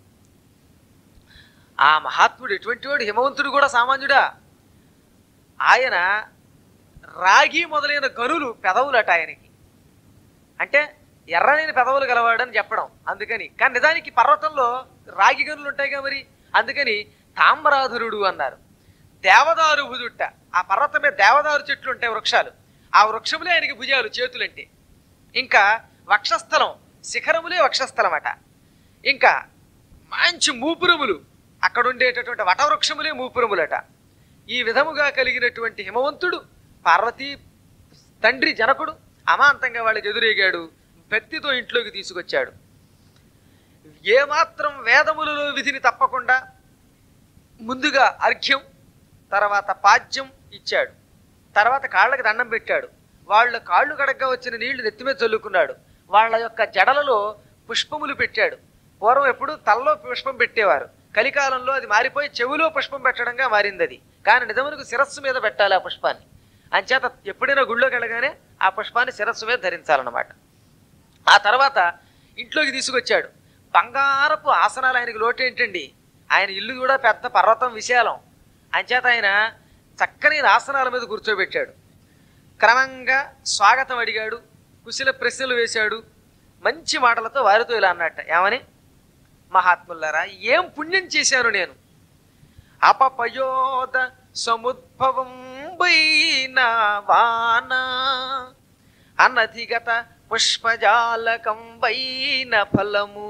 ఆ మహాత్ముడు ఎటువంటి వాడు హిమవంతుడు కూడా సామాన్యుడా ఆయన రాగి మొదలైన గనులు పెదవులట ఆయనకి అంటే ఎర్రనైన పెదవులు గలవాడని చెప్పడం అందుకని కానీ నిజానికి పర్వతంలో రాగి గనులు ఉంటాయిగా మరి అందుకని తామ్రాధరుడు అన్నారు దేవదారు భుజుట్ట ఆ పర్వతం మీద దేవదారు చెట్లు ఉంటాయి వృక్షాలు ఆ వృక్షములే ఆయనకి భుజాలు చేతులంటే ఇంకా వక్షస్థలం శిఖరములే వక్షస్థలం అట ఇంకా మంచి మూపురములు అక్కడ ఉండేటటువంటి వటవృక్షములే మూపురములట ఈ విధముగా కలిగినటువంటి హిమవంతుడు పార్వతీ తండ్రి జనకుడు అమాంతంగా వాళ్ళకి ఎదురేగాడు భక్తితో ఇంట్లోకి తీసుకొచ్చాడు ఏమాత్రం వేదములలో విధిని తప్పకుండా ముందుగా అర్ఘ్యం తర్వాత పాద్యం ఇచ్చాడు తర్వాత కాళ్ళకి దండం పెట్టాడు వాళ్ళ కాళ్ళు కడగ్గా వచ్చిన నీళ్లు నెత్తి మీద చల్లుకున్నాడు వాళ్ళ యొక్క జడలలో పుష్పములు పెట్టాడు పూర్వం ఎప్పుడు తలలో పుష్పం పెట్టేవారు కలికాలంలో అది మారిపోయి చెవిలో పుష్పం పెట్టడంగా మారింది అది కానీ నిజమునకు శిరస్సు మీద పెట్టాలి ఆ పుష్పాన్ని అంచేత ఎప్పుడైనా గుళ్ళోకి వెళ్ళగానే ఆ పుష్పాన్ని శిరస్సు మీద ధరించాలన్నమాట ఆ తర్వాత ఇంట్లోకి తీసుకొచ్చాడు బంగారపు ఆసనాలు ఆయనకి లోటు ఏంటండి ఆయన ఇల్లు కూడా పెద్ద పర్వతం విశాలం అంచేత ఆయన చక్కని ఆసనాల మీద కూర్చోబెట్టాడు క్రమంగా స్వాగతం అడిగాడు కుశల ప్రశ్నలు వేశాడు మంచి మాటలతో వారితో ఇలా అన్నట్ట ఏమని మహాత్ములారా ఏం పుణ్యం చేశాను నేను అపపయోద సముద్భవం వైన వాన అనధిగత పుష్పజాలకం వైన ఫలము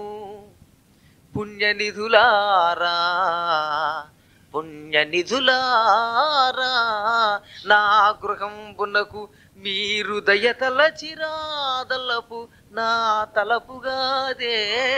పుణ్యనిధులారా పుణ్యనిధులారా నా గృహంబునకు మీరు దయతలచిరాదలపు నా తలపుగాదే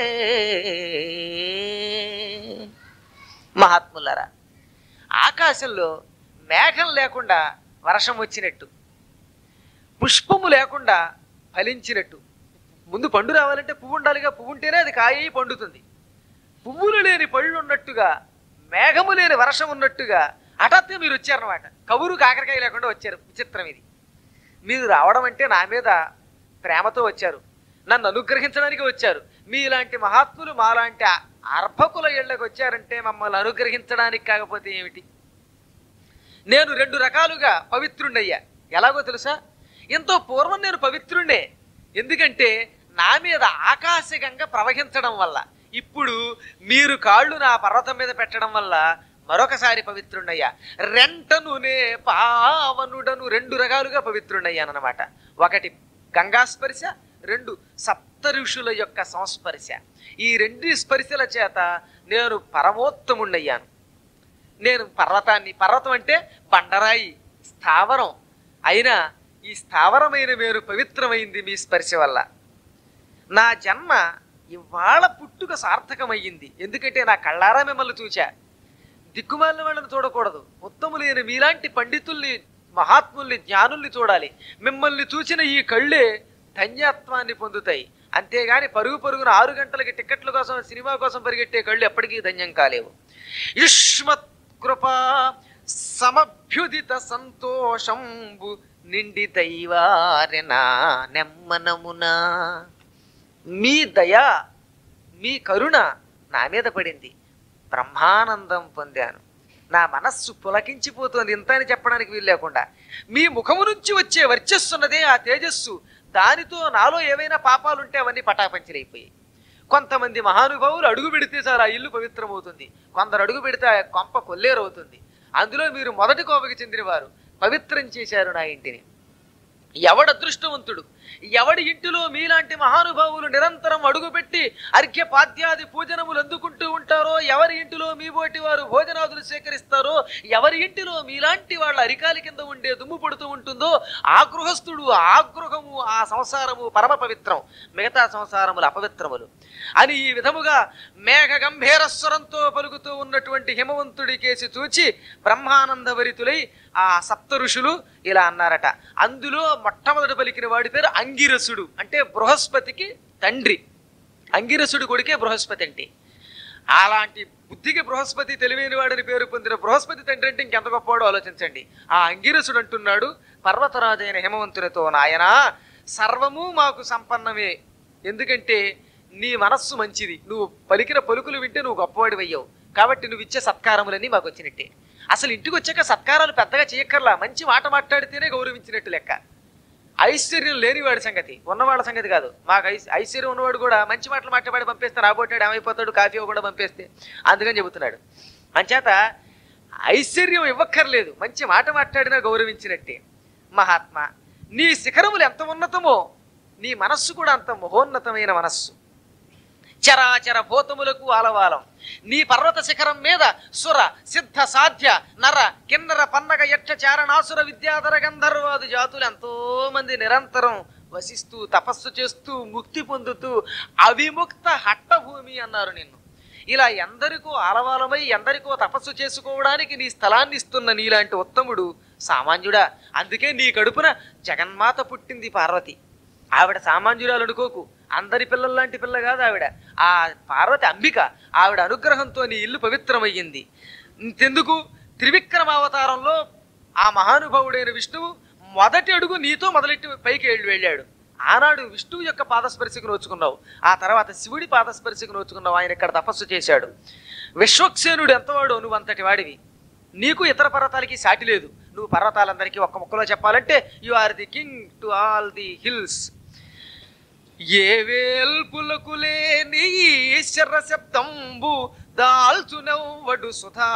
మహాత్ములరా ఆకాశంలో మేఘం లేకుండా వర్షం వచ్చినట్టు పుష్పము లేకుండా ఫలించినట్టు ముందు పండు రావాలంటే పువ్వు ఉండాలిగా పువ్వు ఉంటేనే అది కాయ అయి పండుతుంది పువ్వులు లేని పళ్ళు ఉన్నట్టుగా మేఘము లేని వర్షం ఉన్నట్టుగా హఠాత్తుగా మీరు వచ్చారనమాట కవురు కాకరకాయ లేకుండా వచ్చారు విచిత్రం ఇది మీరు రావడం అంటే నా మీద ప్రేమతో వచ్చారు నన్ను అనుగ్రహించడానికి వచ్చారు మీలాంటి మహాత్ములు మాలాంటి అర్భకుల ఇళ్ళకి వచ్చారంటే మమ్మల్ని అనుగ్రహించడానికి కాకపోతే ఏమిటి నేను రెండు రకాలుగా పవిత్రుండయ్యా ఎలాగో తెలుసా ఎంతో పూర్వం నేను పవిత్రుండే ఎందుకంటే నా మీద ఆకాశగంగా ప్రవహించడం వల్ల ఇప్పుడు మీరు కాళ్ళు నా పర్వతం మీద పెట్టడం వల్ల మరొకసారి పవిత్రుండయ్యా రెంటనునే పావనుడను రెండు రకాలుగా పవిత్రుండయ్యానమాట ఒకటి గంగా స్పర్శ రెండు సప్త ఋషుల యొక్క సంస్పర్శ ఈ రెండు స్పర్శల చేత నేను పరమోత్తముండయ్యాను నేను పర్వతాన్ని పర్వతం అంటే బండరాయి స్థావరం అయినా ఈ స్థావరమైన మీరు పవిత్రమైంది మీ స్పర్శ వల్ల నా జన్మ ఇవాళ పుట్టుక సార్థకమయ్యింది ఎందుకంటే నా కళ్ళారా మిమ్మల్ని చూచా దిక్కుమాలిన వాళ్ళని చూడకూడదు ఉత్తములైన మీలాంటి పండితుల్ని మహాత్ముల్ని జ్ఞానుల్ని చూడాలి మిమ్మల్ని చూసిన ఈ కళ్ళే ధన్యత్వాన్ని పొందుతాయి అంతేగాని పరుగు పరుగున ఆరు గంటలకి టికెట్ల కోసం సినిమా కోసం పరిగెట్టే కళ్ళు ఎప్పటికీ ధన్యం కాలేవు యుష్మత్ కృప సమభ్యుదిత సంతోషంబు నిండి దైవారెనా నెమ్మనమునా మీ దయ మీ కరుణ నా మీద పడింది బ్రహ్మానందం పొందాను నా మనస్సు పులకించిపోతోంది ఇంత అని చెప్పడానికి వీలు లేకుండా మీ ముఖము నుంచి వచ్చే వర్చస్సున్నదే ఆ తేజస్సు దానితో నాలో ఏవైనా పాపాలుంటే అవన్నీ పటాపంచలైపోయాయి కొంతమంది మహానుభావులు అడుగు పెడితే సార్ ఆ ఇల్లు పవిత్రమవుతుంది కొందరు అడుగు పెడితే ఆ కొంప కొల్లేరవుతుంది అందులో మీరు మొదటి కోపకి చెందినవారు పవిత్రం చేశారు నా ఇంటిని ఎవడు అదృష్టవంతుడు ఎవడి ఇంటిలో మీలాంటి మహానుభావులు నిరంతరం అడుగుపెట్టి అర్ఘ్య పాద్యాది పూజనములు అందుకుంటూ ఉంటారో ఎవరి ఇంటిలో మీ బోటి వారు భోజనాదులు సేకరిస్తారో ఎవరి ఇంటిలో మీలాంటి వాళ్ళ అరికాలి కింద ఉండే దుమ్ము పడుతూ ఉంటుందో ఆ గృహస్థుడు ఆ గృహము ఆ సంసారము పరమ పవిత్రం మిగతా సంసారములు అపవిత్రములు అని ఈ విధముగా మేఘ గంభీరస్వరంతో పలుకుతూ ఉన్నటువంటి హిమవంతుడి కేసి చూచి బ్రహ్మానందభరితులై ఆ సప్త ఋషులు ఇలా అన్నారట అందులో మొట్టమొదటి పలికిన వాడి పేరు అంగిరసుడు అంటే బృహస్పతికి తండ్రి అంగిరసుడు కొడుకే బృహస్పతి అంటే అలాంటి బుద్ధికి బృహస్పతి తెలివైన వాడిని పేరు పొందిన బృహస్పతి తండ్రి అంటే ఇంకెంత గొప్పవాడో ఆలోచించండి ఆ అంగిరసుడు అంటున్నాడు పర్వతరాజైన హిమవంతునితో నాయనా సర్వము మాకు సంపన్నమే ఎందుకంటే నీ మనస్సు మంచిది నువ్వు పలికిన పలుకులు వింటే నువ్వు గొప్పవాడివయ్యావు కాబట్టి నువ్వు ఇచ్చే సత్కారములన్నీ మాకు వచ్చినట్టే అసలు ఇంటికి వచ్చాక సత్కారాలు పెద్దగా చేయక్కర్లా మంచి మాట మాట్లాడితేనే గౌరవించినట్టు లెక్క ఐశ్వర్యం లేనివాడి సంగతి ఉన్నవాళ్ళ సంగతి కాదు మాకు ఐశ్ ఐశ్వర్యం ఉన్నవాడు కూడా మంచి మాటలు మాట్లాడి పంపిస్తే రాబోటాడు ఏమైపోతాడు కాఫీ కూడా పంపిస్తే అందుకని చెబుతున్నాడు అంచేత ఐశ్వర్యం ఇవ్వక్కర్లేదు మంచి మాట మాట్లాడినా గౌరవించినట్టే మహాత్మా నీ శిఖరములు ఎంత ఉన్నతమో నీ మనస్సు కూడా అంత మహోన్నతమైన మనస్సు చరాచర భూతములకు ఆలవాలం నీ పర్వత శిఖరం మీద సుర సిద్ధ సాధ్య నర కిన్నర పన్నగ యక్ష చారణాసుర విద్యాధర గంధర్వాది జాతులు ఎంతో మంది నిరంతరం వసిస్తూ తపస్సు చేస్తూ ముక్తి పొందుతూ అవిముక్త హట్టభూమి అన్నారు నిన్ను ఇలా ఎందరికో ఆలవాలమై ఎందరికో తపస్సు చేసుకోవడానికి నీ స్థలాన్ని ఇస్తున్న నీలాంటి ఉత్తముడు సామాన్యుడా అందుకే నీ కడుపున జగన్మాత పుట్టింది పార్వతి ఆవిడ సామాన్యురాలు అనుకోకు అందరి పిల్లల్లాంటి పిల్ల కాదు ఆవిడ ఆ పార్వతి అంబిక ఆవిడ అనుగ్రహంతో నీ ఇల్లు పవిత్రమయ్యింది ఇంతెందుకు త్రివిక్రమావతారంలో ఆ మహానుభావుడైన విష్ణువు మొదటి అడుగు నీతో మొదలెట్టి పైకి వెళ్ళి వెళ్ళాడు ఆనాడు విష్ణువు యొక్క పాదస్పర్శకు నోచుకున్నావు ఆ తర్వాత శివుడి పాదస్పర్శకు నోచుకున్నావు ఆయన ఇక్కడ తపస్సు చేశాడు విశ్వక్సేనుడు ఎంతవాడో నువ్వు అంతటి వాడివి నీకు ఇతర పర్వతాలకి సాటి లేదు నువ్వు పర్వతాలందరికీ ఒక్క ముక్కలో చెప్పాలంటే you are the king to all the hills ఏ వేల్పులకు లేని ఈశ్వర శబ్దంబు దాల్చునవ్వడు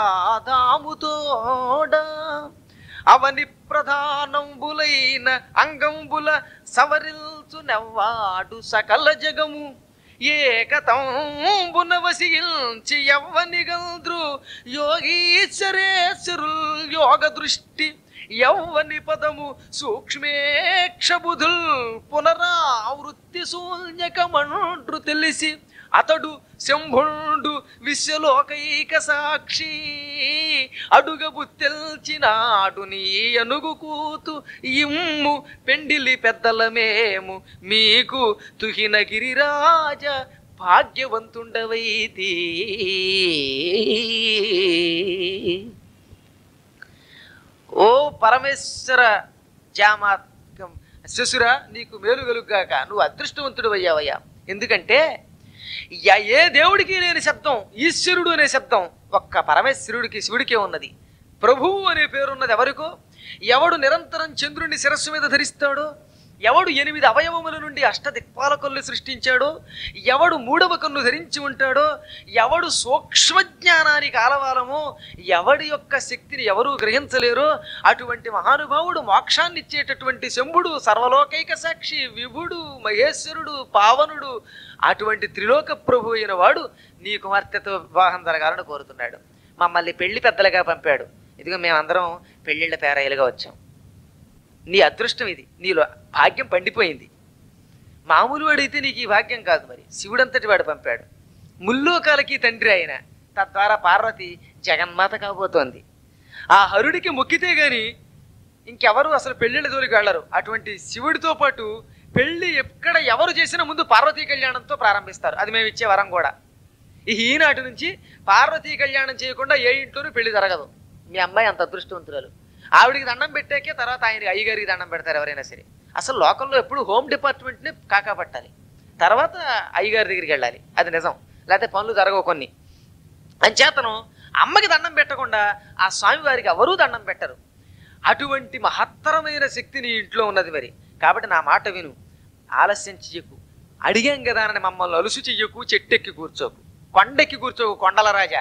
సుధాదాముతోడ అవని ప్రధానంబులైన అంగంబుల సవరిల్చునవ్వాడు సకల జగము ఏకతంబున వసిల్చి ఎవ్వని గంద్రు యోగీశ్వరేశ్వరుల్ యోగ దృష్టి యౌవని పదము సూక్ష్మేక్షబుధుల్ పునరావృత్తి శూన్యకమండ్రు తెలిసి అతడు శంభుండు విశ్వలోకైక సాక్షి అడుగబు తెల్చినాడు నీ అనుగు కూతు ఇమ్ము పెండిలి పెద్దలమేము మీకు తుహిన గిరిరాజ భాగ్యవంతుండవైతి ఓ పరమేశ్వర జామాత్కం శశుర నీకు మేలు వెలుగాక నువ్వు అదృష్టవంతుడు అయ్యావయ్యా ఎందుకంటే య- ఏ దేవుడికి లేని శబ్దం ఈశ్వరుడు అనే శబ్దం ఒక్క పరమేశ్వరుడికి శివుడికే ఉన్నది ప్రభువు అనే పేరున్నది ఎవరికో ఎవడు నిరంతరం చంద్రుని శిరస్సు మీద ధరిస్తాడో ఎవడు ఎనిమిది అవయవముల నుండి అష్టదిక్పాలకుల్ని సృష్టించాడో ఎవడు మూడవ కన్ను ధరించి ఉంటాడో ఎవడు సూక్ష్మజ్ఞానానికి ఆలవాలమో ఎవడి యొక్క శక్తిని ఎవరూ గ్రహించలేరో అటువంటి మహానుభావుడు మోక్షాన్ని ఇచ్చేటటువంటి శంభుడు సర్వలోకైక సాక్షి విభుడు మహేశ్వరుడు పావనుడు అటువంటి త్రిలోక ప్రభు అయిన వాడు నీ కుమార్తెతో వివాహం జరగాలని కోరుతున్నాడు మమ్మల్ని పెళ్లి పెద్దలుగా పంపాడు ఇదిగో మేమందరం పెళ్ళిళ్ళ పేరాయిలుగా వచ్చాం నీ అదృష్టం ఇది నీలో భాగ్యం పండిపోయింది మామూలు వాడైతే నీకు ఈ భాగ్యం కాదు మరి శివుడంతటి వాడు పంపాడు ముల్లోకాలకి తండ్రి ఆయన తద్వారా పార్వతి జగన్మాత కాబోతోంది ఆ హరుడికి మొక్కితే గాని ఇంకెవరు అసలు పెళ్ళిళ్ళ జోలికి వెళ్ళరు అటువంటి శివుడితో పాటు పెళ్లి ఎక్కడ ఎవరు చేసినా ముందు పార్వతీ కళ్యాణంతో ప్రారంభిస్తారు అది మేము ఇచ్చే వరం కూడా ఈ ఈనాటి నుంచి పార్వతీ కళ్యాణం చేయకుండా ఏ ఇంట్లోనూ పెళ్లి జరగదు మీ అమ్మాయి అంత అదృష్టవంతురాలు ఆవిడికి దండం పెట్టాకే తర్వాత ఆయన అయ్యగారికి దండం పెడతారు ఎవరైనా సరే అసలు లోకంలో ఎప్పుడు హోమ్ డిపార్ట్మెంట్ని కాకా పట్టాలి తర్వాత అయ్యగారి దగ్గరికి వెళ్ళాలి అది నిజం లేకపోతే పనులు జరగవు కొన్ని అంచేతను అమ్మకి దండం పెట్టకుండా ఆ స్వామివారికి ఎవరూ దండం పెట్టరు అటువంటి మహత్తరమైన శక్తి నీ ఇంట్లో ఉన్నది మరి కాబట్టి నా మాట విను ఆలస్యం చెయ్యకు అడిగాం కదా అని మమ్మల్ని అలుసు చెయ్యకు చెట్టెక్కి కూర్చోకు కొండెక్కి కూర్చోకు కొండల రాజా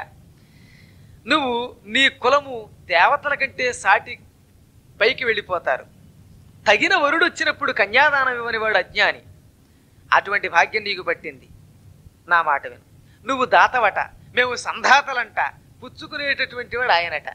నువ్వు నీ కులము దేవతల కంటే సాటి పైకి వెళ్ళిపోతారు తగిన వరుడు వచ్చినప్పుడు కన్యాదానం ఇవ్వని వాడు అజ్ఞాని అటువంటి భాగ్యం నీకు పట్టింది నా మాట విను నువ్వు దాతవట మేము సంధాతలంట పుచ్చుకునేటటువంటి వాడు ఆయనట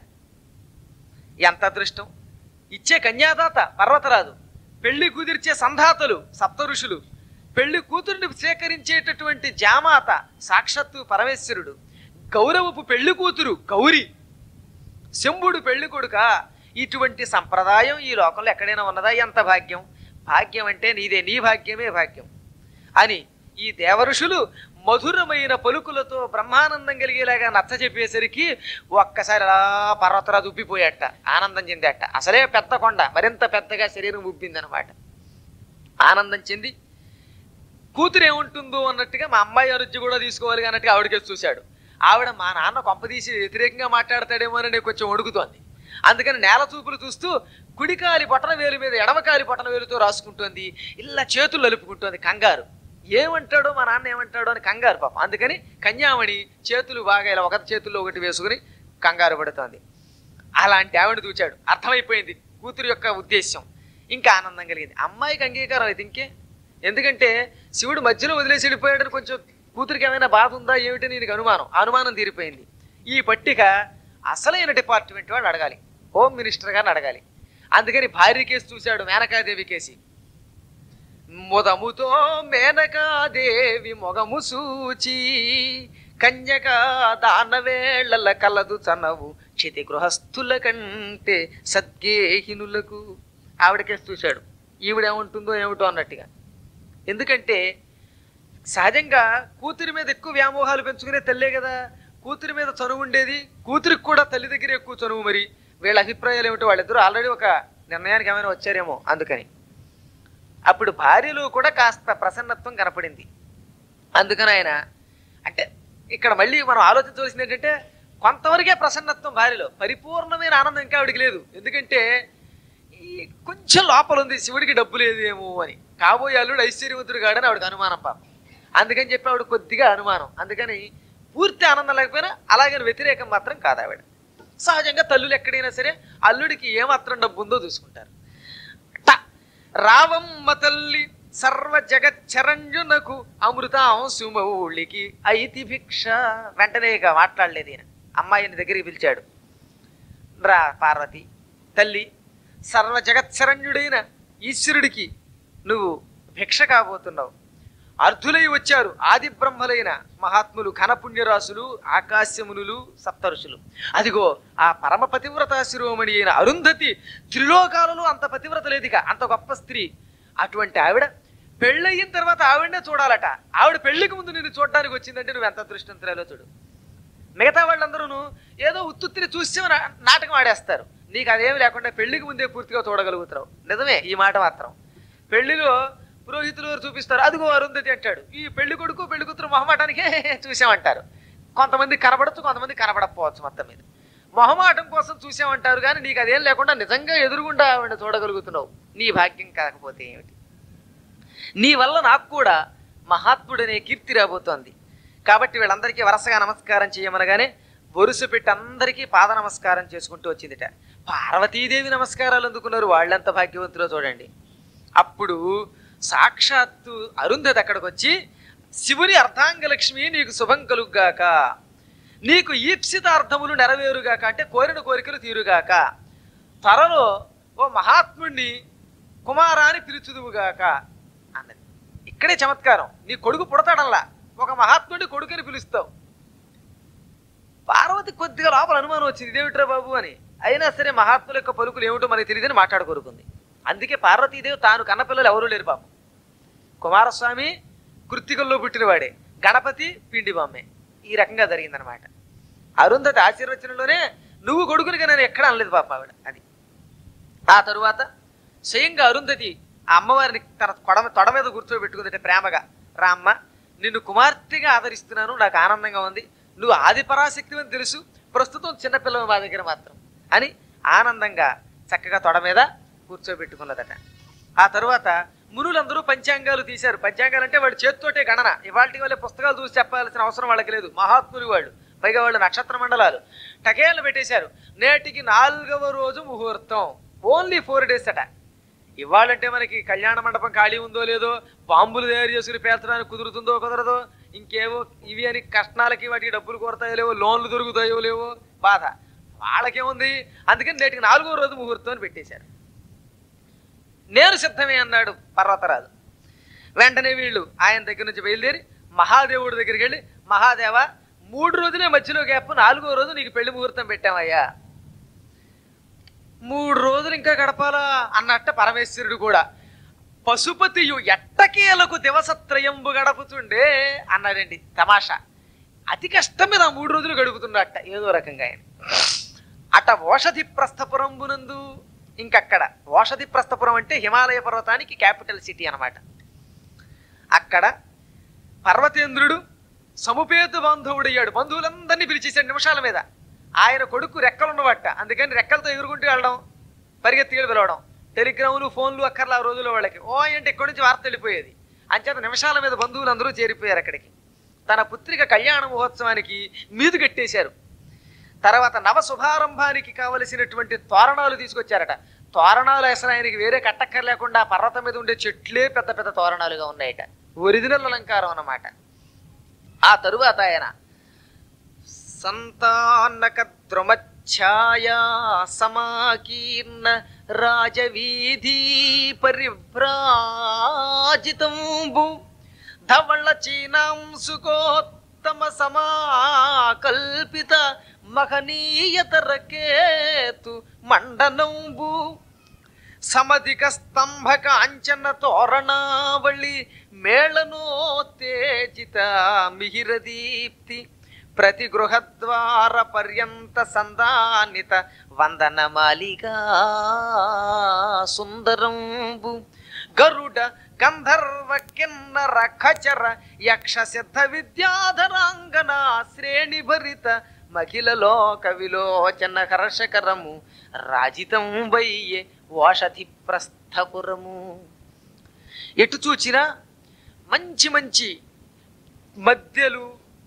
ఎంత అదృష్టం ఇచ్చే కన్యాదాత పర్వతరాజు పెళ్లి కుదిర్చే సంధాతలు సప్త ఋషులు పెళ్లి కూతురుని స్వీకరించేటటువంటి జామాత సాక్షాత్తు పరమేశ్వరుడు గౌరవపు పెళ్లి కూతురు గౌరి శంభుడు పెళ్లి కొడుక ఇటువంటి సంప్రదాయం ఈ లోకంలో ఎక్కడైనా ఉన్నదా ఎంత భాగ్యం భాగ్యం అంటే నీదే నీ భాగ్యమే భాగ్యం అని ఈ దేవఋషులు మధురమైన పలుకులతో బ్రహ్మానందం కలిగేలాగా నచ్చ చెప్పేసరికి ఒక్కసారి అలా పర్వతరాజు ఉబ్బిపోయాట ఆనందం చెందాట అసలే పెద్ద కొండ మరింత పెద్దగా శరీరం ఉబ్బిందనమాట ఆనందం చెంది కూతురు ఏముంటుందో అన్నట్టుగా మా అమ్మాయి అరుచి కూడా తీసుకోవాలి అన్నట్టుగా ఆవిడకేసి చూశాడు ఆవిడ మా నాన్న కొంపదీసి వ్యతిరేకంగా మాట్లాడతాడేమో అని కొంచెం వణుకుతోంది అందుకని నేల చూపులు చూస్తూ కుడికాలి బొటన వేలు మీద ఎడమకాలి బొటన వేలుతో రాసుకుంటోంది ఇలా చేతులు నలుపుకుంటోంది కంగారు ఏమంటాడో మా నాన్న ఏమంటాడో అని కంగారు పాపం అందుకని కన్యామణి చేతులు బాగా ఇలా ఒక చేతుల్లో ఒకటి వేసుకుని కంగారు పడుతోంది అలాంటి ఆవిడ చూచాడు అర్థమైపోయింది కూతురు యొక్క ఉద్దేశం ఇంకా ఆనందం కలిగింది అమ్మాయికి అంగీకారం అయితే ఇంకే ఎందుకంటే శివుడు మధ్యలో వదిలేసి వెళ్ళిపోయాడని కొంచెం కూతురికి ఏమైనా బాధ ఉందా ఏమిటి నీకు అనుమానం ఆ అనుమానం తీరిపోయింది ఈ పట్టిక అసలైన డిపార్ట్మెంట్ వాడు అడగాలి హోమ్ మినిస్టర్ గారిని అడగాలి అందుకని భార్య కేసు చూశాడు మేనకాదేవి కేసి ముదముతో మేనకాదేవి మొగము సూచి కన్యక దానవేళల కలదు చనవు క్షితి గృహస్థుల కంటే సద్గేహినులకు ఆవిడకేసి చూశాడు ఈవిడేముంటుందో ఏమిటో అన్నట్టుగా ఎందుకంటే సహజంగా కూతురి మీద ఎక్కువ వ్యామోహాలు పెంచుకునే తల్లే కదా కూతురి మీద చనువు ఉండేది కూతురికి కూడా తల్లి దగ్గర ఎక్కువ చనువు మరి వీళ్ళ అభిప్రాయాలు ఏమిటో వాళ్ళిద్దరూ ఆల్రెడీ ఒక నిర్ణయానికి ఏమైనా వచ్చారేమో అందుకని అప్పుడు భార్యలో కూడా కాస్త ప్రసన్నత్వం కనపడింది అందుకని ఆయన అంటే ఇక్కడ మళ్ళీ మనం ఆలోచించవలసింది ఏంటంటే కొంతవరకే ప్రసన్నత్వం భార్యలో పరిపూర్ణమైన ఆనందం ఇంకా ఆవిడికి లేదు ఎందుకంటే ఈ కొంచెం లోపల ఉంది శివుడికి డబ్బు లేదు ఏమో అని కాబోయే అల్లుడు ఐశ్వర్యవంతుడు కాడని ఆవిడకి అనుమానం పాపం అందుకని చెప్పి ఆవిడ కొద్దిగా అనుమానం అందుకని పూర్తి ఆనందం లేకపోయినా అలాగని వ్యతిరేకం మాత్రం కాదు ఆవిడ సహజంగా తల్లులు ఎక్కడైనా సరే అల్లుడికి ఏమాత్రం డబ్బు ఉందో చూసుకుంటారు ట రావమ్మ తల్లి సర్వ జగచ్చరంజునకు అమృతాం సుమౌళికి ఐతి భిక్ష వెంటనే ఇక మాట్లాడలేదు ఈయన అమ్మాయిని దగ్గరికి పిలిచాడు రా పార్వతి తల్లి సర్వ జగత్సరణ్యుడైన ఈశ్వరుడికి నువ్వు భిక్ష కాబోతున్నావు అర్ధులై వచ్చారు ఆది బ్రహ్మలైన మహాత్ములు ఘనపుణ్యరాశులు ఆకాశమునులు సప్తరుషులు అదిగో ఆ పరమ పతివ్రత శిరోమణి అయిన అరుంధతి త్రిలోకాలలో అంత పతివ్రత లేదిక అంత గొప్ప స్త్రీ అటువంటి ఆవిడ పెళ్ళయిన తర్వాత ఆవిడనే చూడాలట ఆవిడ పెళ్లికి ముందు నిన్ను చూడడానికి వచ్చిందంటే నువ్వు ఎంత అదృష్టంతురాలో చూడు మిగతా వాళ్ళందరూ ఏదో ఉత్తుత్తిని చూసి నా- నాటకం ఆడేస్తారు నీకు అదేమి లేకుండా పెళ్లికి ముందే పూర్తిగా చూడగలుగుతావు నిజమే ఈ మాట మాత్రం పెళ్లిలో పురోహితులు వారు చూపిస్తారు అదిగో అరుంధతి అంటాడు ఈ పెళ్లి కొడుకు పెళ్లి కూతురు మొహమాటానికే చూసామంటారు కొంతమంది కనబడచ్చు కొంతమంది కనబడకపోవచ్చు మొత్తం మీద మొహమాటం కోసం చూసామంటారు కానీ నీకు అదేం లేకుండా నిజంగా ఎదురుగుండా ఆవిడ చూడగలుగుతున్నావు నీ భాగ్యం కాకపోతే ఏమిటి నీ వల్ల నాకు కూడా మహాత్ముడనే కీర్తి రాబోతోంది కాబట్టి వీళ్ళందరికీ వరుసగా నమస్కారం చేయమనగానే వరుస పెట్టి అందరికీ పాద నమస్కారం చేసుకుంటూ వచ్చిందిట పార్వతీదేవి నమస్కారాలు అందుకున్నారు వాళ్ళంత భాగ్యవంతులో చూడండి అప్పుడు సాక్షాత్తు అరుంధతి అక్కడికి వచ్చి శివుని అర్ధాంగలక్ష్మి నీకు శుభం కలుగ్గాక నీకు ఈప్సితార్థములు నెరవేరుగాక అంటే కోరిన కోరికలు తీరుగాక త్వరలో ఓ మహాత్ముణ్ణి కుమారాన్ని పిలుచుదువుగాక అన్నది ఇక్కడే చమత్కారం నీ కొడుకు పుడతాడల్లా ఒక మహాత్ముడి కొడుకుని పిలుస్తావు పార్వతి కొద్దిగా లోపల అనుమానం వచ్చింది ఇదేమిట్రా బాబు అని అయినా సరే మహాత్ముల యొక్క పలుకులు ఏమిటో మనకి తెలియదని మాట్లాడుకోరుకుంది అందుకే పార్వతీదేవి తాను కన్నపిల్లలు ఎవరూ లేరు పాపం కుమారస్వామి కృత్తికల్లో పుట్టినవాడే గణపతి పిండి బొమ్మే ఈ రకంగా జరిగిందనమాట అరుంధతి ఆశీర్వచనంలోనే నువ్వు కొడుకునిగా నేను ఎక్కడ అనలేదు పాప ఆవిడ అది ఆ తరువాత స్వయంగా అరుంధతి ఆ అమ్మవారిని తన కొడ తొడ మీద కూర్చోబెట్టుకుందంటే ప్రేమగా రామ్మ నిన్ను కుమార్తెగా ఆదరిస్తున్నాను నాకు ఆనందంగా ఉంది నువ్వు ఆది పరాశక్తి అని తెలుసు ప్రస్తుతం చిన్నపిల్లల మా దగ్గర మాత్రం అని ఆనందంగా చక్కగా తొడ మీద కూర్చోబెట్టుకున్నదట ఆ తరువాత మునులందరూ పంచాంగాలు తీశారు పంచాంగాలు అంటే వాడు చేతితోటే గణన ఇవాళ వాళ్ళే పుస్తకాలు చూసి చెప్పాల్సిన అవసరం వాళ్ళకి లేదు మహాత్ములు వాళ్ళు పైగా వాళ్ళు నక్షత్ర మండలాలు టకేళ్ళు పెట్టేశారు నేటికి నాలుగవ రోజు ముహూర్తం ఓన్లీ ఫోర్ డేస్ అట ఇవ్వాలంటే మనకి కళ్యాణ మండపం ఖాళీ ఉందో లేదో బాంబులు తయారు చేసుకుని పేల్చడానికి కుదురుతుందో కుదరదో ఇంకేవో ఇవి అని కష్టాలకి వాటికి డబ్బులు కొరతాయో లేవో లోన్లు దొరుకుతాయో లేవో బాధ వాళ్ళకేముంది అందుకని నేటికి నాలుగో రోజు ముహూర్తం అని పెట్టేశారు నేను సిద్ధమే అన్నాడు పర్వతరాజు వెంటనే వీళ్ళు ఆయన దగ్గర నుంచి బయలుదేరి మహాదేవుడి దగ్గరికి వెళ్ళి మహాదేవ మూడు రోజులే మధ్యలో గ్యాప్ నాలుగో రోజు నీకు పెళ్లి ముహూర్తం పెట్టామయ్యా మూడు రోజులు ఇంకా గడపాలా అన్నట్ట పరమేశ్వరుడు కూడా పశుపతియు ఎట్టకేలకు దివసత్రయంబు గడపుతుండే అన్నాడండి తమాషా అతి కష్టం మీద ఆ మూడు రోజులు గడుపుతున్నట్ట ఏదో రకంగా ఆయన అట ఓషధి ప్రస్థపురంబునందు ఇంకక్కడ ఓషధి ప్రస్థపురం అంటే హిమాలయ పర్వతానికి క్యాపిటల్ సిటీ అన్నమాట అక్కడ పర్వతేంద్రుడు సముపేత బాంధవుడయ్యాడు బంధువులందరినీ పిలిచేశాడు నిమిషాల మీద ఆయన కొడుకు రెక్కలున్నవట అందుకని రెక్కలతో ఎగురుకుంటూ వెళ్ళడం పరిగెత్తికి పిలవడం టెలిగ్రాములు ఫోన్లు అక్కర్లా ఆ రోజుల్లో వాళ్ళకి ఓ అంటే ఇక్కడి నుంచి వార్త వెళ్ళిపోయేది అంచేత నిమిషాల మీద బంధువులందరూ చేరిపోయారు అక్కడికి తన పుత్రిక కళ్యాణ మహోత్సవానికి మీదు కట్టేశారు తర్వాత నవ శుభారంభానికి కావలసినటువంటి తోరణాలు తీసుకొచ్చారట తోరణాలు అసలు ఆయనకి వేరే కట్టక్కర్ లేకుండా ఆ పర్వతం మీద ఉండే చెట్లే పెద్ద పెద్ద తోరణాలుగా ఉన్నాయట ఒరిజినల్ అలంకారం అన్నమాట ఆ తరువాత ఆయన సంతానక ద్రుమఛాయా సమాకీర్ణ రాజవీధి పరిభ్రాజితంబు ధవళ చీనాంసుకోత్తమ సమాకల్పిత మహనీయతరకేతు మండనంబు సమధిక స్తంభక అంచన తోరణావళి మేళనో తేజిత మిహిరదీప్తి ప్రతి గృహద్వార పర్యంత సందానిత వందనమాలిగా సుందరంబు గరుడ గంధర్వ కిన్నర ఖచర యక్ష సిద్ధ విద్యాధరాంగన శ్రేణి భరిత మఖిల లోక విలోచన హర్షకరము రాజితం వయ్యే ఓషధి ప్రస్థపురము ఎటు చూచినా మంచి మంచి మధ్యలు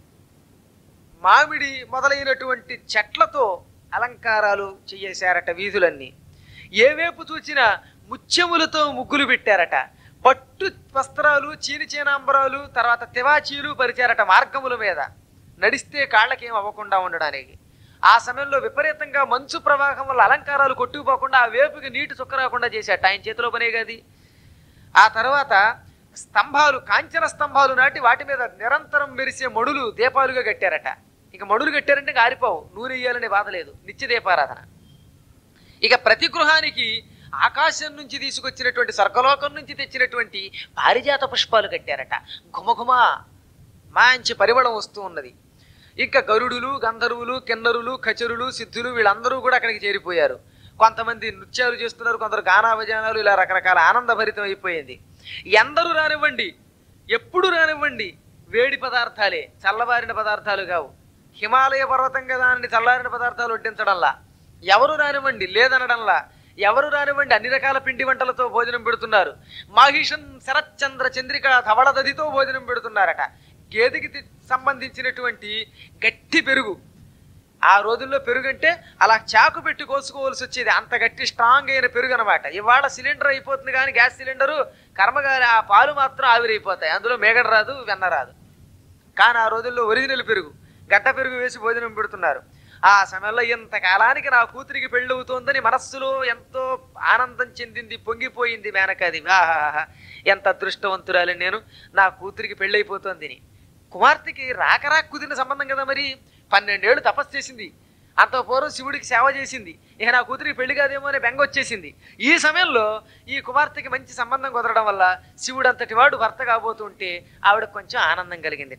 మామిడి మొదలైనటువంటి చెట్లతో అలంకారాలు చేసేశారట వీధులన్నీ ఏ వైపు చూచినా ముత్యములతో ముగ్గులు పెట్టారట పట్టు వస్త్రాలు చీని చీనాంబరాలు తర్వాత తివాచీలు పరిచారట మార్గముల మీద నడిస్తే కాళ్ళకేం అవ్వకుండా ఉండడానికి ఆ సమయంలో విపరీతంగా మంచు ప్రవాహం వల్ల అలంకారాలు కొట్టుకుపోకుండా ఆ వేపుకి నీటి చుక్క రాకుండా చేశాట ఆయన చేతిలో పనే గది ఆ తర్వాత స్తంభాలు కాంచన స్తంభాలు నాటి వాటి మీద నిరంతరం మెరిసే మడులు దీపాలుగా కట్టారట ఇక మడులు కట్టారంటే ఇంకా ఆరిపోవు నూనె వేయాలనే బాధ లేదు నిత్య దీపారాధన ఇక ప్రతి గృహానికి ఆకాశం నుంచి తీసుకొచ్చినటువంటి స్వర్గలోకం నుంచి తెచ్చినటువంటి పారిజాత పుష్పాలు కట్టారట ఘుమఘుమ మంచి పరిమళం వస్తూ ఉన్నది ఇంకా గరుడులు గంధర్వులు కిన్నరులు ఖచరులు సిద్ధులు వీళ్ళందరూ కూడా అక్కడికి చేరిపోయారు కొంతమంది నృత్యాలు చేస్తున్నారు కొందరు గానాభజనాలు ఇలా రకరకాల ఆనందభరితం అయిపోయింది ఎందరూ రానివ్వండి ఎప్పుడు రానివ్వండి వేడి పదార్థాలే చల్లబారిన పదార్థాలు కావు హిమాలయ పర్వతం కదా అని చల్లారిన పదార్థాలు వడ్డించడంలా ఎవరు రానివ్వండి లేదనడంలా ఎవరు రానివ్వండి అన్ని రకాల పిండి వంటలతో భోజనం పెడుతున్నారు మాహిషన్ శరత్చంద్ర చంద్రిక ధవళదధితో భోజనం పెడుతున్నారట గేదెకి తి- సంబంధించినటువంటి గట్టి పెరుగు ఆ రోజుల్లో పెరుగు అంటే అలా చాకు పెట్టి కోసుకోవాల్సి వచ్చేది అంత గట్టి స్ట్రాంగ్ అయిన పెరుగు అనమాట ఇవాళ సిలిండర్ అయిపోతుంది కానీ గ్యాస్ సిలిండరు కర్మగారి ఆ పాలు మాత్రం ఆవిరైపోతాయి అందులో మేగడ రాదు వెన్న రాదు కానీ ఆ రోజుల్లో ఒరిజినల్ పెరుగు గడ్డ పెరుగు వేసి భోజనం పెడుతున్నారు ఆ సమయంలో ఇంతకాలానికి నా కూతురికి పెళ్ళవుతోందని మనస్సులో ఎంతో ఆనందం చెందింది పొంగిపోయింది మేనకాది ఆహాహా ఎంత అదృష్టవంతురాలి నేను నా కూతురికి పెళ్ళైపోతోంది కుమార్తెకి రాక రాక కుదిరిన సంబంధం కదా మరి పన్నెండేళ్ళు తపస్సు చేసింది అంత పూర్వం శివుడికి సేవ చేసింది ఇక నా కూతురికి పెళ్లి కాదేమో అనే బెంగ వచ్చేసింది ఈ సమయంలో ఈ కుమార్తెకి మంచి సంబంధం కుదరడం వల్ల శివుడు అంతటి వాడు భర్త కాబోతుంటే ఆవిడకు కొంచెం ఆనందం కలిగిందిట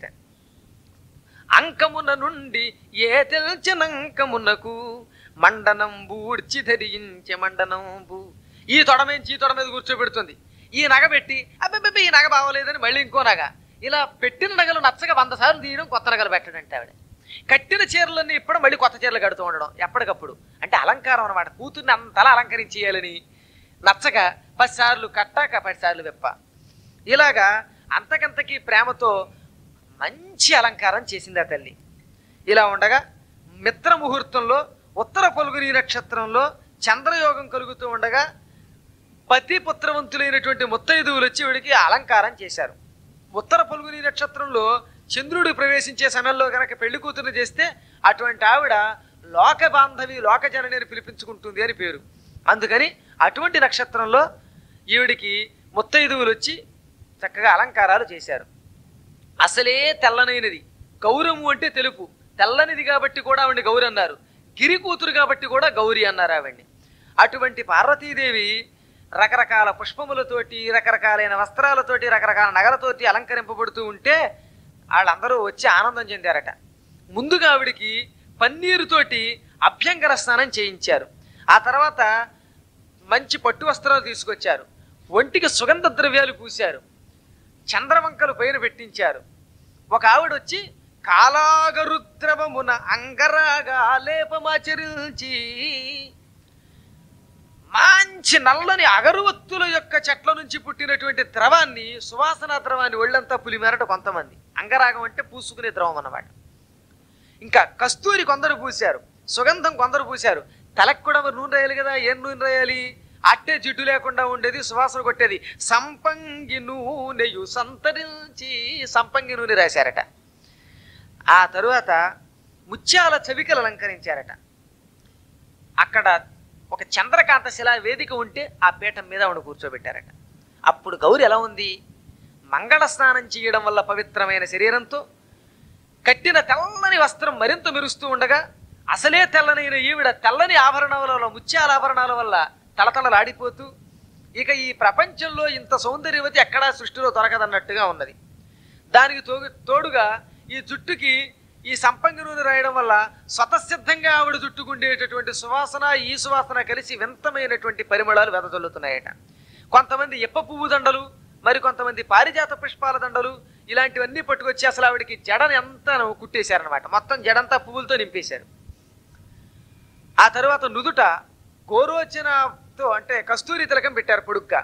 అంకమున నుండి ఏ తెల్చనంకమునకు మండనంబు ఉడ్చి ధరించే మండనంబు ఈ తొడమేంచి ఈ తొడ మీద కూర్చోబెడుతుంది ఈ నగ పెట్టి అబ్బెబ్బెబ్బే ఈ నగ బాగోలేదని మళ్ళీ ఇంకో నగ ఇలా పెట్టిన నగలు నచ్చగా వంద సార్లు తీయడం కొత్త నగలు పెట్టడంటే ఆవిడ కట్టిన చీరలన్నీ ఇప్పుడు మళ్ళీ కొత్త చీరలు కడుతూ ఉండడం ఎప్పటికప్పుడు అంటే అలంకారం అనమాట కూతుర్ని అంతలా అలంకరించేయాలని నచ్చక పదిసార్లు కట్టాక పదిసార్లు వెప్ప ఇలాగా అంతకంతకి ప్రేమతో మంచి అలంకారం చేసింది ఆ తల్లి ఇలా ఉండగా మిత్ర ముహూర్తంలో ఉత్తర పలుగుని నక్షత్రంలో చంద్రయోగం కలుగుతూ ఉండగా పతి పుత్రవంతులైనటువంటి ముత్తైదువులు వచ్చి వీడికి అలంకారం చేశారు ఉత్తర పలుగుని నక్షత్రంలో చంద్రుడు ప్రవేశించే సమయంలో కనుక పెళ్లి కూతురు చేస్తే అటువంటి ఆవిడ లోక బాంధవి లోక జనని అని పిలిపించుకుంటుంది అని పేరు అందుకని అటువంటి నక్షత్రంలో ఈవిడికి ముత్తైదువులు వచ్చి చక్కగా అలంకారాలు చేశారు అసలే తెల్లనైనది గౌరము అంటే తెలుపు తెల్లనిది కాబట్టి కూడా ఆవిడ్ని గౌరి అన్నారు గిరి కూతురు కాబట్టి కూడా గౌరి అన్నారు ఆవిడ్ని అటువంటి పార్వతీదేవి రకరకాల పుష్పములతోటి రకరకాలైన వస్త్రాలతోటి రకరకాల నగలతోటి అలంకరింపబడుతూ ఉంటే వాళ్ళందరూ వచ్చి ఆనందం చెందారట ముందుగా ఆవిడికి పన్నీరుతోటి అభ్యంకర స్నానం చేయించారు ఆ తర్వాత మంచి పట్టు వస్త్రాలు తీసుకొచ్చారు ఒంటికి సుగంధ ద్రవ్యాలు పూశారు చంద్రవంకలు పైన పెట్టించారు ఒక ఆవిడ వచ్చి కాలాగరుద్రవమున అంగరాగా లేపమాచరించి మంచి నల్లని అగరువత్తుల యొక్క చెట్ల నుంచి పుట్టినటువంటి ద్రవాన్ని సువాసన ద్రవాన్ని ఒళ్ళంతా పులిమేరట కొంతమంది అంగరాగం అంటే పూసుకునే ద్రవం అన్నమాట ఇంకా కస్తూరి కొందరు పూశారు సుగంధం కొందరు పూశారు తలకు కూడా మరి నూనె రాయాలి కదా ఏం నూనె రాయాలి అట్టే జిడ్డు లేకుండా ఉండేది సువాసన కొట్టేది సంపంగి నూనెయు సంతరించి సంపంగి నూనె రాశారట ఆ తరువాత ముత్యాల చవికలు అలంకరించారట అక్కడ ఒక చంద్రకాంత శిలా వేదిక ఉంటే ఆ పీఠం మీద ఆవిడ కూర్చోబెట్టారట అప్పుడు గౌరి ఎలా ఉంది మంగళ స్నానం చేయడం వల్ల పవిత్రమైన శరీరంతో కట్టిన తెల్లని వస్త్రం మరింత మెరుస్తూ ఉండగా అసలే తెల్లనైన ఈవిడ తెల్లని ఆభరణాల వల్ల ముత్యాల ఆభరణాల వల్ల తలతలలాడిపోతూ ఇక ఈ ప్రపంచంలో ఇంత సౌందర్యవతి ఎక్కడా సృష్టిలో దొరకదన్నట్టుగా ఉన్నది దానికి తోడు తోడుగా ఈ జుట్టుకి ఈ సంపంగి నూనె రాయడం వల్ల స్వతసిద్ధంగా ఆవిడ జుట్టుకుండేటటువంటి సువాసన ఈ సువాసన కలిసి వింతమైనటువంటి పరిమళాలు వెదజల్లుతున్నాయట కొంతమంది ఇప్ప పువ్వు దండలు మరి కొంతమంది పారిజాత పుష్పాల దండలు ఇలాంటివన్నీ పట్టుకొచ్చి అసలు ఆవిడకి జడని అంతా కుట్టేశారనమాట మొత్తం జడంతా పువ్వులతో నింపేశారు ఆ తర్వాత నుదుట గోరోచనతో అంటే కస్తూరి తిలకం పెట్టారు పొడుగ్గా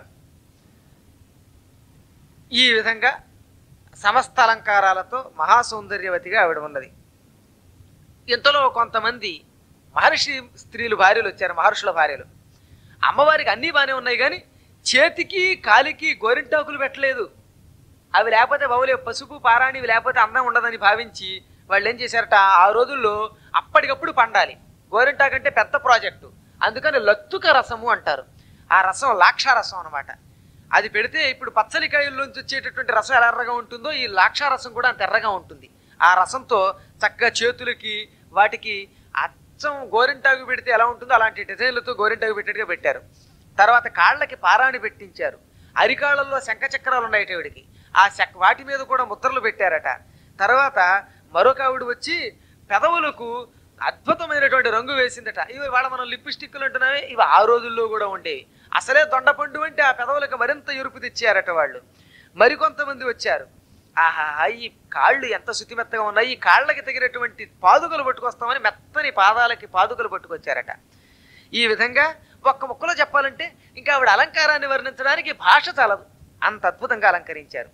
ఈ విధంగా సమస్త అలంకారాలతో మహాసౌందర్యవతిగా ఆవిడ ఉన్నది ఇంతలో కొంతమంది మహర్షి స్త్రీలు భార్యలు వచ్చారు మహర్షుల భార్యలు అమ్మవారికి అన్నీ బాగానే ఉన్నాయి కానీ చేతికి కాలికి గోరింటాకులు పెట్టలేదు అవి లేకపోతే బహులే పసుపు పారాణి ఇవి లేకపోతే అందం ఉండదని భావించి వాళ్ళు ఏం చేశారట ఆ రోజుల్లో అప్పటికప్పుడు పండాలి గోరింటాకు అంటే పెద్ద ప్రాజెక్టు అందుకని లత్తుక రసము అంటారు ఆ రసం లాక్షారసం అన్నమాట అది పెడితే ఇప్పుడు పచ్చలికాయల్లోంచి వచ్చేటటువంటి రసం ఎలా ఎర్రగా ఉంటుందో ఈ లాక్షారసం కూడా అంత ఎర్రగా ఉంటుంది ఆ రసంతో చక్కగా చేతులకి వాటికి అచ్చం గోరింటాకు పెడితే ఎలా ఉంటుందో అలాంటి డిజైన్లతో గోరింటాకు పెట్టేట్టుగా పెట్టారు తర్వాత కాళ్ళకి పారాణి పెట్టించారు అరికాళ్ళల్లో శంఖ చక్రాలు ఉన్నాయి వీడికి ఆ శక్ వాటి మీద కూడా ముద్రలు పెట్టారట తర్వాత మరొక ఆవిడ వచ్చి పెదవులకు అద్భుతమైనటువంటి రంగు వేసిందట ఇవి వాళ్ళ మనం లిప్స్టిక్లు అంటున్నామే ఇవి ఆ రోజుల్లో కూడా ఉండేవి అసలే దొండపండు అంటే ఆ పెదవులకు మరింత ఎరుపు తెచ్చారట వాళ్ళు మరికొంతమంది వచ్చారు ఆహా ఈ కాళ్ళు ఎంత శుతిమెత్తగా ఉన్నాయి ఈ కాళ్ళకి తగినటువంటి పాదుకలు పట్టుకొస్తామని మెత్తని పాదాలకి పాదుకలు పట్టుకొచ్చారట ఈ విధంగా ఒక్క ముక్కలో చెప్పాలంటే ఇంకా ఆవిడ అలంకారాన్ని వర్ణించడానికి భాష చాలదు అంత అద్భుతంగా అలంకరించారు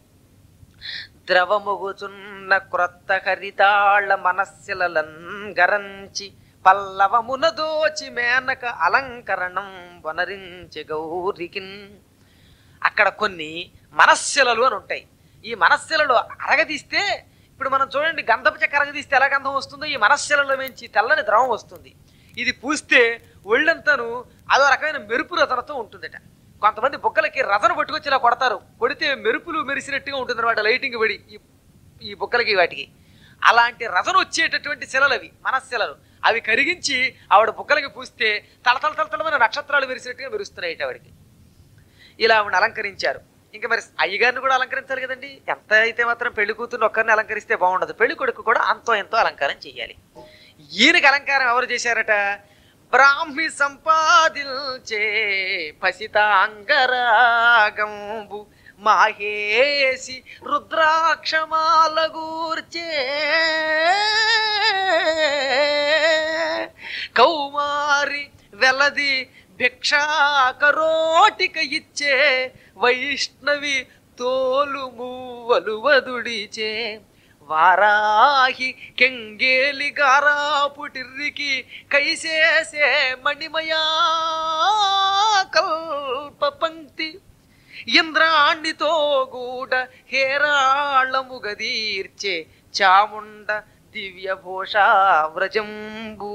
ద్రవముగుచున్న క్రొత్త హరితాళ మనస్సులన్ గరంచి పల్లవమున దోచి మేనక అలంకరణం వనరించి గౌరికిన్ అక్కడ కొన్ని మనస్సులలు అని ఉంటాయి ఈ మనస్సులలో అరగదీస్తే ఇప్పుడు మనం చూడండి గంధపు చెక్క అరగదీస్తే ఎలా గంధం వస్తుందో ఈ మనస్సులలో నుంచి తెల్లని ద్రవం వస్తుంది ఇది పూస్తే ఒళ్ళంతాను అదో రకమైన మెరుపు రతనతో ఉంటుందట కొంతమంది బుక్కలకి రసన పట్టుకొచ్చి ఇలా కొడతారు కొడితే మెరుపులు మెరిసినట్టుగా ఉంటుంది అనమాట లైటింగ్ పడి ఈ ఈ బుక్కలకి వాటికి అలాంటి రసన వచ్చేటటువంటి శిలలు అవి మనశిలలు అవి కరిగించి ఆవిడ బుక్కలకి పూస్తే తలతల తలతలమైన నక్షత్రాలు మెరిసినట్టుగా మెరుస్తున్నాయి ఆవిడకి ఇలా ఆవిడ అలంకరించారు ఇంకా మరి అయ్యగారిని కూడా అలంకరించాలి కదండి ఎంత అయితే మాత్రం పెళ్లి కూతురు ఒక్కరిని అలంకరిస్తే బాగుండదు పెళ్లి కొడుకు కూడా అంతో ఎంతో అలంకారం చేయాలి ఈయనకి అలంకారం ఎవరు చేశారట బ్రాహ్మి సంపాదించే పసితాంగరాగంబు మాహేసి రుద్రాక్షమాలగూర్చే కౌమారి వెలది భిక్షాకరోటిక ఇచ్చే వైష్ణవి తోలు మూవలు వదుడిచే వారాహి కెంగేలి గారాపుటిర్రికి కైసేసే మణిమయా కల్ప పంక్తి ఇంద్రాణితో గూడ హేరాళముగదీర్చే చాముండ దివ్య భూషా వ్రజంబు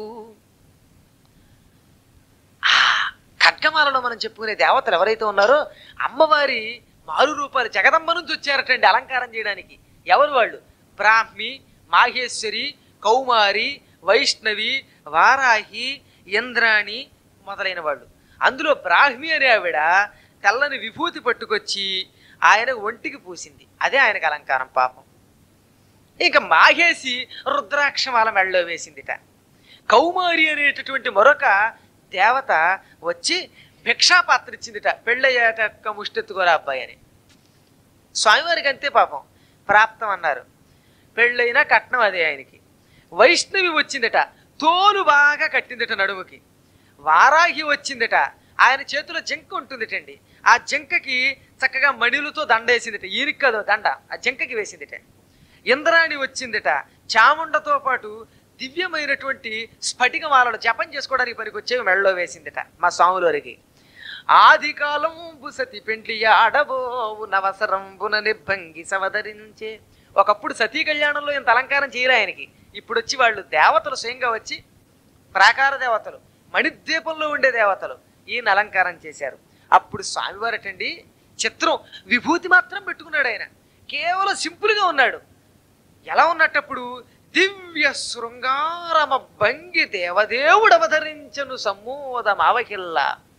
ఆ ఖడ్గమాలలో మనం చెప్పుకునే దేవతలు ఎవరైతే ఉన్నారో అమ్మవారి మారు రూపాలు జగదంబ నుంచి వచ్చారటండి అలంకారం చేయడానికి ఎవరు వాళ్ళు బ్రాహ్మి మాహేశ్వరి కౌమారి వైష్ణవి వారాహి ఇంద్రాణి మొదలైన వాళ్ళు అందులో బ్రాహ్మి అనే ఆవిడ తెల్లని విభూతి పట్టుకొచ్చి ఆయన ఒంటికి పూసింది అదే ఆయనకు అలంకారం పాపం ఇక మాహేసి రుద్రాక్షమాల మెళ్ళలో వేసిందిట కౌమారి అనేటటువంటి మరొక దేవత వచ్చి భిక్షాపాత్ర ఇచ్చిందిట పెళ్ళయ్యాక ముష్టెత్తుకోరా అబ్బాయి అని స్వామివారికి అంతే పాపం ప్రాప్తం అన్నారు పెళ్ళైనా కట్నం అదే ఆయనకి వైష్ణవి వచ్చిందట తోలు బాగా కట్టిందట నడుముకి వారాహి వచ్చిందట ఆయన చేతిలో జింక ఉంటుందిటండి ఆ జింకకి చక్కగా మణిలతో దండ వేసిందిట ఈయనకి కాదు దండ ఆ జింకకి వేసిందిట ఇంద్రాణి వచ్చిందిట చాముండతో పాటు దివ్యమైనటువంటి స్ఫటికమాలను జపం చేసుకోవడానికి పనికొచ్చేవి మెళ్ళలో వేసిందిట మా స్వాములవారికి ఆది కాలం సతి పెండ్లి ఆడబోవు నవసరంబున నిబ్బంగి సవదరించే ఒకప్పుడు సతీ కళ్యాణంలో ఇంత అలంకారం చేయలే ఆయనకి ఇప్పుడు వచ్చి వాళ్ళు దేవతలు స్వయంగా వచ్చి ప్రాకార దేవతలు మణిద్వీపంలో ఉండే దేవతలు ఈయన అలంకారం చేశారు అప్పుడు స్వామివారటండి చిత్రం విభూతి మాత్రం పెట్టుకున్నాడు ఆయన కేవలం సింపుల్గా ఉన్నాడు ఎలా ఉన్నట్టప్పుడు దివ్య శృంగారమ భంగి దేవదేవుడు అవతరించను సమ్మోదమావహిల్ల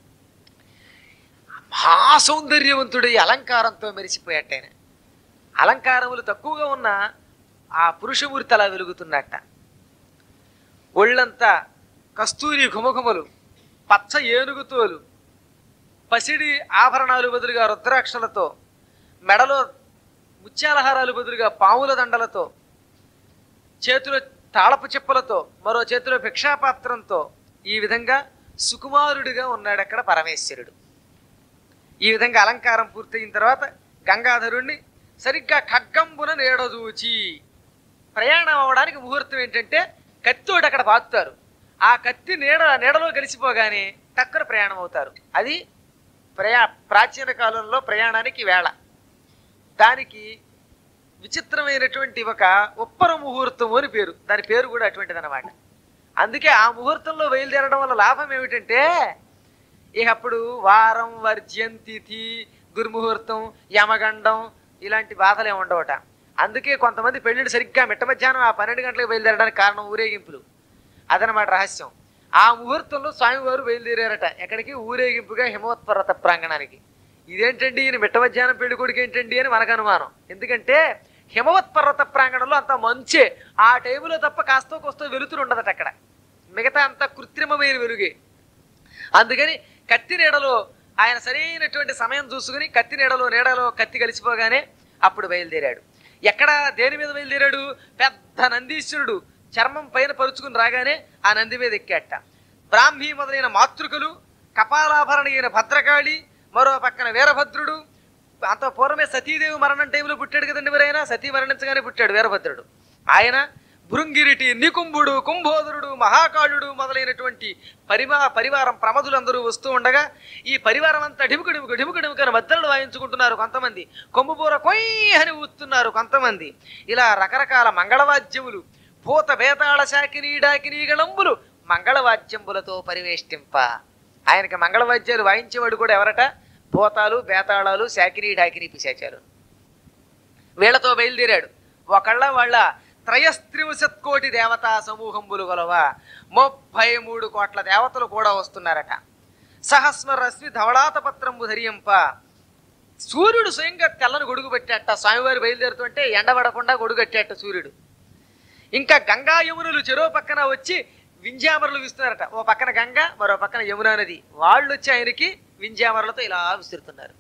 మహాసౌందర్యవంతుడి అలంకారంతో మెరిసిపోయాట ఆయన అలంకారములు తక్కువగా ఉన్న ఆ పురుషమూర్తి అలా వెలుగుతున్నట్ట ఒళ్ళంతా కస్తూరి ఘుమఘుమలు పచ్చ ఏనుగుతోలు పసిడి ఆభరణాలు బదులుగా రుద్రాక్షలతో మెడలో ముత్యాలహారాలు బదులుగా పాముల దండలతో చేతిలో తాళపు చెప్పులతో మరో చేతిలో భిక్షాపాత్రంతో ఈ విధంగా సుకుమారుడిగా ఉన్నాడు అక్కడ పరమేశ్వరుడు ఈ విధంగా అలంకారం పూర్తయిన తర్వాత గంగాధరుణ్ణి సరిగ్గా ఖడ్గంబున నీడదూచి ప్రయాణం అవ్వడానికి ముహూర్తం ఏంటంటే కత్తితోటి అక్కడ పాతుతారు ఆ కత్తి నీడ నీడలో కలిసిపోగానే టక్కన ప్రయాణం అవుతారు అది ప్రయా ప్రాచీన కాలంలో ప్రయాణానికి వేళ దానికి విచిత్రమైనటువంటి ఒక ఉప్పర ముహూర్తం అని పేరు దాని పేరు కూడా అటువంటిది అనమాట అందుకే ఆ ముహూర్తంలో బయలుదేరడం వల్ల లాభం ఏమిటంటే ఇక అప్పుడు వారం వర్జ్యం తిథి దుర్ముహూర్తం యమగండం ఇలాంటి బాధలు ఏమి ఉండవట అందుకే కొంతమంది పెళ్ళిళ్ళు సరిగ్గా మిట్ట మధ్యాహ్నం ఆ పన్నెండు గంటలకు బయలుదేరడానికి కారణం ఊరేగింపులు అదనమాట రహస్యం ఆ ముహూర్తంలో స్వామివారు బయలుదేరారట ఎక్కడికి ఊరేగింపుగా హిమవత్పర్వత ప్రాంగణానికి ఇదేంటండి ఈయన మిట్ట మధ్యాహ్నం పెళ్లి కొడుకు ఏంటండి అని మనకు అనుమానం ఎందుకంటే హిమవత్ పర్వత ప్రాంగణంలో అంత మంచే ఆ టైంలో తప్ప కాస్తో కోస్తో వెలుతురు ఉండదట అక్కడ మిగతా అంత కృత్రిమమైన వెలుగే అందుకని కత్తి నీడలో ఆయన సరైనటువంటి సమయం చూసుకుని కత్తి నీడలో నీడలో కత్తి కలిసిపోగానే అప్పుడు బయలుదేరాడు ఎక్కడ దేని మీద బయలుదేరాడు పెద్ద నందీశ్వరుడు చర్మం పైన పరుచుకుని రాగానే ఆ నంది మీద ఎక్కాట బ్రాహ్మీ మొదలైన మాతృకలు కపాలాభరణ అయిన భద్రకాళి మరో పక్కన వీరభద్రుడు అంత పూర్వమే సతీదేవి మరణం టైంలో పుట్టాడు కదండి ఎవరైనా సతీ మరణించగానే పుట్టాడు వీరభద్రుడు ఆయన భృంగిరిటి నికుంభుడు కుంభోదరుడు మహాకాళుడు మొదలైనటువంటి పరిమా పరివారం ప్రమదులందరూ వస్తూ ఉండగా ఈ పరివారం అంతా ఢిముకు ఢిముకు ఢిముకు ఢిముకని మద్దళ్ళు వాయించుకుంటున్నారు కొంతమంది కొమ్ముబూర కొయ్ అని ఊస్తున్నారు కొంతమంది ఇలా రకరకాల మంగళవాద్యములు భూత బేతాళ శాకినీ డాకినీ గళంబులు మంగళవాద్యములతో పరివేష్టింప ఆయనకి మంగళవాద్యాలు వాయించేవాడు కూడా ఎవరట భూతాలు బేతాళాలు శాకినీ డాకినీ పిశాచాలు వీళ్లతో బయలుదేరాడు ఒకళ్ళ వాళ్ళ త్రయస్త్రివశత్ కోటి దేవతా సమూహంబులు గలవ ముప్పై మూడు కోట్ల దేవతలు కూడా వస్తున్నారట సహస్ర రశ్మి ధవళాత పత్రంబు ధరియంప సూర్యుడు స్వయంగా తెల్లని గొడుగు పెట్టాట స్వామివారి బయలుదేరుతుంటే ఎండబడకుండా గొడుగు కట్టాట సూర్యుడు ఇంకా గంగా యమునులు చెరో పక్కన వచ్చి వింజామరలు విస్తున్నారట ఓ పక్కన గంగ మరో పక్కన యమునా నది వాళ్ళు వచ్చి ఆయనకి వింజామరలతో ఇలా విసురుతున్నారు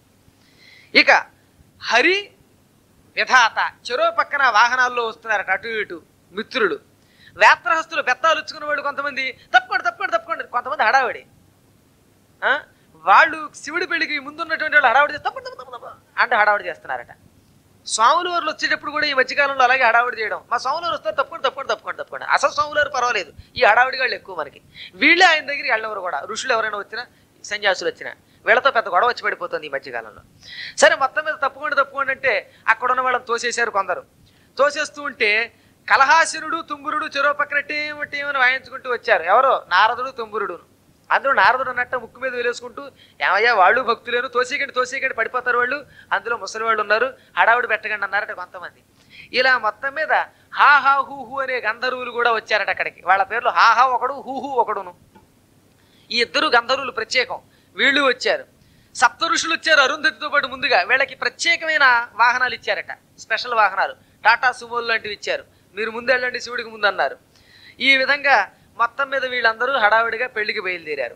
ఇక హరి విధాత చెరో పక్కన వాహనాల్లో వస్తున్నారట అటు ఇటు మిత్రులు వేత్రహస్తులు బెత్తాలు ఇచ్చుకున్న వాళ్ళు కొంతమంది తప్పకుండా తప్పకుండా తప్పకుండా కొంతమంది హడావిడి ఆ? వాళ్ళు శివుడి పెళ్లికి ముందున్నటువంటి వాళ్ళు హడావిడి చేసి తప్పకుండా తప్పకుండా తప్పకుండా అంటే హడావిడి చేస్తున్నారట స్వాముల వారు వచ్చేటప్పుడు కూడా ఈ మధ్యకాలంలో అలాగే హడావిడి చేయడం మా స్వాముల వారు వస్తారు తప్పకుండా తప్పకుండా తప్పకుండా తప్పకుండా అసలు స్వాముల వారు పర్వాలేదు ఈ హడావిడి వాళ్ళు ఎక్కువ మనకి వీళ్ళే ఆయన దగ్గరికి వెళ్ళవరు కూడా ఋషులు ఎవరైనా వచ్చినా సన్యాసులు వచ్చినా వీళ్ళతో పెద్ద గొడవ వచ్చి పడిపోతుంది ఈ మధ్యకాలంలో సరే మొత్తం మీద తప్పుకోండి తప్పుకోండి అంటే అక్కడ ఉన్న వాళ్ళని తోసేశారు కొందరు తోసేస్తూ ఉంటే కలహాసురుడు తుంబురుడు చెరో పక్కన టీం టీం అని వాయించుకుంటూ వచ్చారు ఎవరో నారదుడు తుంబురుడు అందులో నారదుడు అన్నట్ట ముక్కు మీద వేలేసుకుంటూ ఏమయ్యా వాళ్ళు భక్తులేను తోసేకండి తోసేకండి పడిపోతారు వాళ్ళు అందులో ముసలి వాళ్ళు ఉన్నారు హడావుడి పెట్టకండి అన్నారట కొంతమంది ఇలా మొత్తం మీద హా హా హూ హూ అనే గంధర్వులు కూడా వచ్చారట అక్కడికి వాళ్ళ పేర్లు హా హా ఒకడు హూ హూ ఒకడును ఈ ఇద్దరు గంధర్వులు ప్రత్యేకం వీళ్ళు వచ్చారు సప్త ఋషులు వచ్చారు అరుంధతితో పాటు ముందుగా వీళ్ళకి ప్రత్యేకమైన వాహనాలు ఇచ్చారట స్పెషల్ వాహనాలు టాటా సుమోలు లాంటివి ఇచ్చారు మీరు ముందు వెళ్ళండి శివుడికి ముందు అన్నారు ఈ విధంగా మొత్తం మీద వీళ్ళందరూ హడావిడిగా పెళ్లికి బయలుదేరారు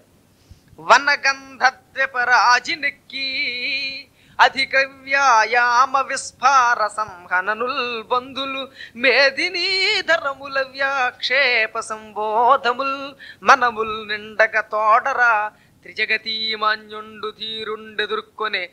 వనగంధద్వపరాజినెక్కి అధిక వ్యాయామ విస్ఫార సంహననుల్ బంధులు మేదినీ ధరముల వ్యాక్షేప సంబోధముల్ మనముల్ నిండగ తోడరా త్రిజగతీ మాన్యుండు ధీరుండెదుర్కొనే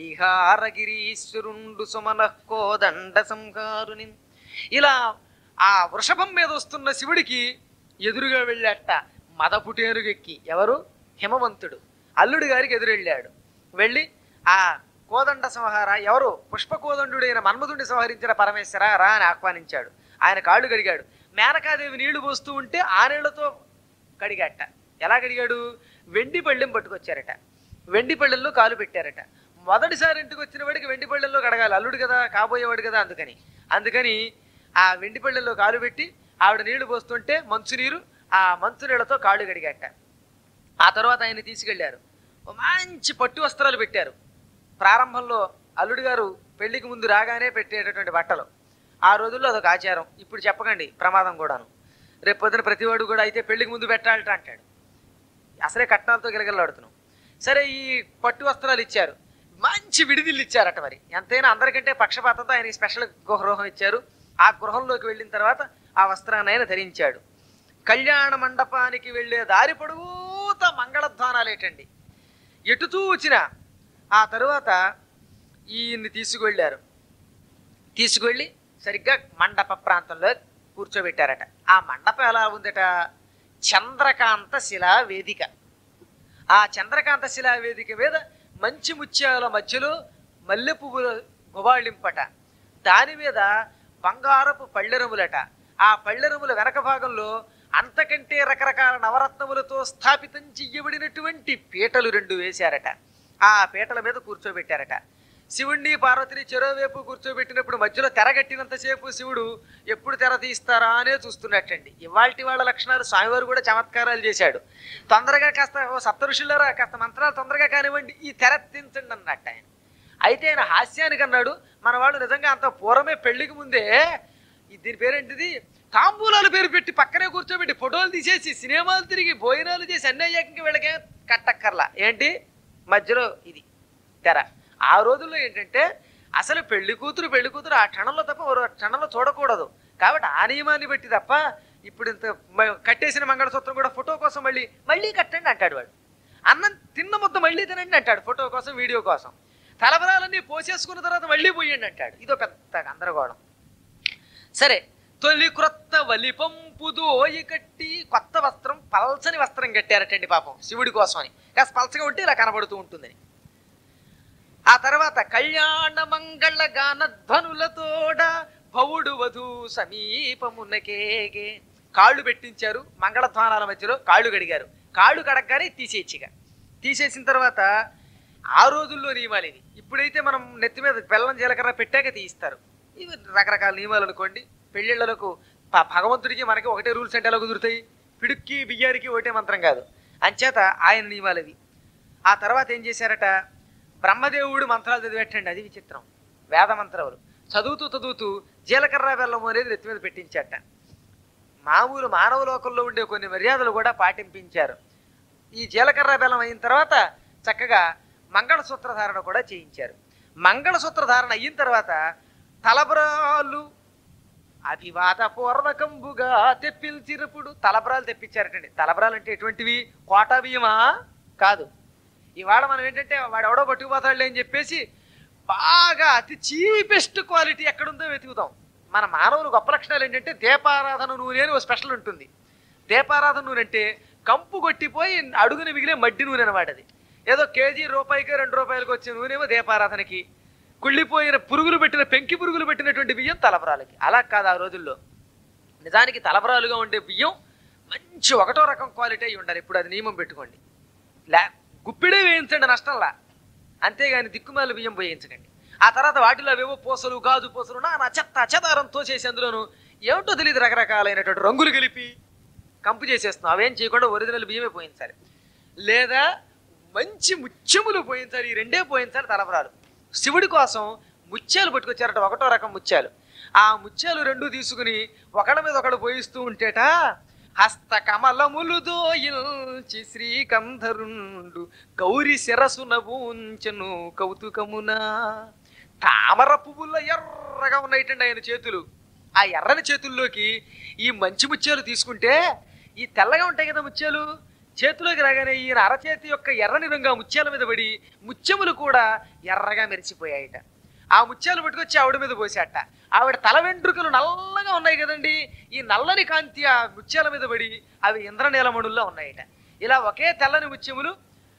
నీహారగిరీశ్వరుండు సుమనః కోదండ సంహారుని ఇలా ఆ వృషభం మీద వస్తున్న శివుడికి ఎదురుగా వెళ్ళాట మదపుటేరుగెక్కి ఎవరు హిమవంతుడు అల్లుడి గారికి ఎదురెళ్ళాడు వెళ్ళి ఆ కోదండ సంహార ఎవరు పుష్పకోదండుడైన మన్మధుడిని సంహరించిన పరమేశ్వర రా అని ఆహ్వానించాడు ఆయన కాళ్ళు కడిగాడు మేనకాదేవి నీళ్లు పోస్తూ ఉంటే ఆ నీళ్లతో కడిగాట ఎలా కడిగాడు వెండి పళ్ళెం పట్టుకొచ్చారట వెండి పళ్ళెంలో కాలు పెట్టారట మొదటిసారి ఇంటికి వచ్చిన వాడికి వెండి పళ్ళెంలో కడగాలి అల్లుడు కదా కాబోయేవాడు కదా అందుకని అందుకని ఆ వెండి పళ్ళెంలో కాలు పెట్టి ఆవిడ నీళ్లు పోస్తుంటే మంచునీరు ఆ మంచు నీళ్లతో కాళ్ళు కడిగాట ఆ తర్వాత ఆయన తీసుకెళ్లారు ఓ మంచి పట్టు వస్త్రాలు పెట్టారు ప్రారంభంలో అల్లుడు గారు పెళ్లికి ముందు రాగానే పెట్టేటటువంటి బట్టలు ఆ రోజుల్లో అదొక ఆచారం ఇప్పుడు చెప్పకండి ప్రమాదం కూడాను రేపు పొద్దున ప్రతివాడు కూడా అయితే పెళ్లికి ముందు పెట్టాలట అంటాడు అసలే కట్నాలతో గిలగలాడుతున్నాం సరే ఈ పట్టు వస్త్రాలు ఇచ్చారు మంచి విడిదిల్లు ఇచ్చారట మరి ఎంతైనా అందరికంటే పక్షపాతంతో ఆయన స్పెషల్ గృహం ఇచ్చారు ఆ గృహంలోకి వెళ్ళిన తర్వాత ఆ వస్త్రాన్ని ఆయన ధరించాడు కళ్యాణ మండపానికి వెళ్ళే దారి పొడుగుతా మంగళధ్వానాలేటండి ఎటు చూచిన ఆ తరువాత ఈయన్ని తీసుకువెళ్ళారు తీసుకువెళ్ళి సరిగ్గా మండప ప్రాంతంలో కూర్చోబెట్టారట ఆ మండపం ఎలా ఉందట చంద్రకాంత శిలా వేదిక ఆ చంద్రకాంత శిలా వేదిక మీద మంచి ముత్యాల మధ్యలో మల్లె పువ్వుల గుబాళింపట దాని మీద బంగారపు పళ్ళెరములట ఆ పళ్ళెరముల వెనక భాగంలో అంతకంటే రకరకాల నవరత్నములతో స్థాపితం చెయ్యబడినటువంటి పీటలు రెండు వేశారట ఆ పీటల మీద కూర్చోబెట్టారట శివుణ్ణి పార్వతిని చెరోవైపు కూర్చోబెట్టినప్పుడు మధ్యలో తెరగట్టినంతసేపు శివుడు ఎప్పుడు తెర తీస్తారా అనే చూస్తున్నట్టండి ఇవాల్టి వాళ్ళ లక్షణాలు స్వామివారు కూడా చమత్కారాలు చేశాడు తొందరగా కాస్త ఓ సప్త ఋషులారా కాస్త మంత్రాలు తొందరగా కానివ్వండి ఈ తెర తీంచండి అన్నట్టు ఆయన అయితే ఆయన హాస్యానికి అన్నాడు మన వాళ్ళు నిజంగా అంత పూర్వమే పెళ్లికి ముందే ఈ దీని పేరేంటిది తాంబూలాలు పేరు పెట్టి పక్కనే కూర్చోబెట్టి ఫోటోలు తీసేసి సినిమాలు తిరిగి భోజనాలు చేసి అన్ని అయ్యాక ఇంక వీళ్ళకే కట్టక్కర్లా ఏంటి మధ్యలో ఇది తెర ఆ రోజుల్లో ఏంటంటే అసలు పెళ్లి కూతురు పెళ్లి కూతురు ఆ క్షణంలో తప్ప మరో క్షణంలో చూడకూడదు కాబట్టి ఆ నియమాన్ని బట్టి తప్ప ఇప్పుడు ఇంత మ- కట్టేసిన మంగళసూత్రం కూడా ఫోటో కోసం మళ్ళీ మళ్ళీ కట్టండి అంటాడు వాడు అన్నం తిన్న ముద్ద మళ్ళీ తినండి అంటాడు ఫోటో కోసం వీడియో కోసం తలబరాలన్నీ పోసేసుకున్న తర్వాత మళ్ళీ పోయండి అంటాడు ఇదో పెద్ద గందరగోళం సరే తొలి క్రొత్త వలిపంపు దోయి కట్టి కొత్త వస్త్రం పల్చని వస్త్రం కట్టారటండి పాపం శివుడి కోసమని కాస్త పల్చగా ఉంటే ఇలా కనబడుతూ ఉంటుందని ఆ తర్వాత కళ్యాణ మంగళ గాన ధ్వనులతోడ భవుడు వధు సమీపమునకేగే కాళ్ళు పెట్టించారు మంగళధ్వానాల మధ్యలో కాళ్ళు కడిగారు కాళ్ళు కడగగానే తీసేయచ్చిగా తీసేసిన తర్వాత ఆ రోజుల్లో నియమాలు ఇది ఇప్పుడైతే మనం నెత్తి మీద బెల్లం జీలకర్ర పెట్టాక తీయిస్తారు ఇవి రకరకాల నియమాలు అనుకోండి పెళ్ళిళ్ళకు ప- భగవంతుడికి మనకి ఒకటే రూల్స్ అంటే ఎలా కుదురుతాయి పిడుక్కి బియ్యానికి ఒకటే మంత్రం కాదు అంచేత ఆయన నియమాలు ఇవి ఆ తర్వాత ఏం చేశారట బ్రహ్మదేవుడు మంత్రాలు చదివేటండి అది విచిత్రం వేద మంత్రములు చదువుతూ చదువుతూ జీలకర్ర బెల్లం అనేది నెత్తి మీద పెట్టించాట మామూలు మానవ లోకంలో ఉండే కొన్ని మర్యాదలు కూడా పాటింపించారు ఈ జీలకర్ర బెల్లం అయిన తర్వాత చక్కగా మంగళసూత్ర ధారణ కూడా చేయించారు మంగళసూత్ర ధారణ అయిన తర్వాత తలబ్రాలు అభివాద పూర్వకంబుగా తెప్పించినప్పుడు తలబ్రాలు తెప్పించారటండి తలబ్రాలు అంటే ఎటువంటివి కోటా బియ్యమా కాదు ఇవాళ మనం ఏంటంటే వాడు ఎవడో పట్టుకుపోతాడులే అని చెప్పేసి బాగా అతి చీపెస్ట్ క్వాలిటీ ఎక్కడుందో వెతుకుతాం మన మానవులు గొప్ప లక్షణాలు ఏంటంటే దీపారాధన నూనె అని ఒక స్పెషల్ ఉంటుంది దీపారాధన నూనె అంటే కంపు కొట్టిపోయి అడుగున మిగిలే మడ్డి నూనె అనమాట అది ఏదో కేజీ రూపాయికి రెండు రూపాయలకి వచ్చే నూనెమో దీపారాధనకి కుళ్ళిపోయిన పురుగులు పెట్టిన పెంకి పురుగులు పెట్టినటువంటి బియ్యం తలపరాలకి అలా కాదు ఆ రోజుల్లో నిజానికి తలపరాలుగా ఉండే బియ్యం మంచి ఒకటో రకం క్వాలిటీ అయి ఉండాలి ఇప్పుడు అది నియమం పెట్టుకోండి లే గుప్పిడే వేయించండి నష్టంలా అంతేగాని దిక్కుమాల బియ్యం వేయించకండి ఆ తర్వాత వాటిలో అవేవో పూసలు గాజు పూసలు నా చెత్త చెదారం తోచేసి అందులోను ఏమిటో తెలియదు రకరకాలైనటువంటి రంగులు కలిపి కంపు చేసేస్తున్నాం అవేం చేయకుండా ఒరిజినల్ బియ్యమే పోయించాలి లేదా మంచి ముత్యములు పోయించాలి ఈ రెండే పోయించాలి తలపరాలు శివుడి కోసం ముత్యాలు పట్టుకొచ్చారట ఒకటో రకం ముత్యాలు ఆ ముత్యాలు రెండు తీసుకుని ఒకళ్ళ మీద ఒకడు పోయిస్తూ ఉంటేట హస్త కమలములు దోయిల్చి శ్రీకంధరుండు గౌరి శిరసున ఉంచెను కౌతుకమున తామర పువ్వుల ఎర్రగా ఉన్నాయిటండి ఆయన చేతులు ఆ ఎర్రని చేతుల్లోకి ఈ మంచి ముత్యాలు తీసుకుంటే ఈ తెల్లగా ఉంటాయి కదా ముత్యాలు చేతిలోకి రాగానే ఈయన అరచేతి యొక్క ఎర్రని రంగు ఆ ముత్యాల మీద పడి ముత్యములు కూడా ఎర్రగా మెరిసిపోయాయట ఆ ముత్యాలు పట్టుకొచ్చి ఆవిడ మీద పోసాట ఆవిడ తల వెంట్రుకలు నల్లగా ఉన్నాయి కదండి ఈ నల్లని కాంతి ఆ ముత్యాల మీద పడి అవి ఇంద్రనీలమణుల్లో ఉన్నాయట ఇలా ఒకే తెల్లని ముత్యములు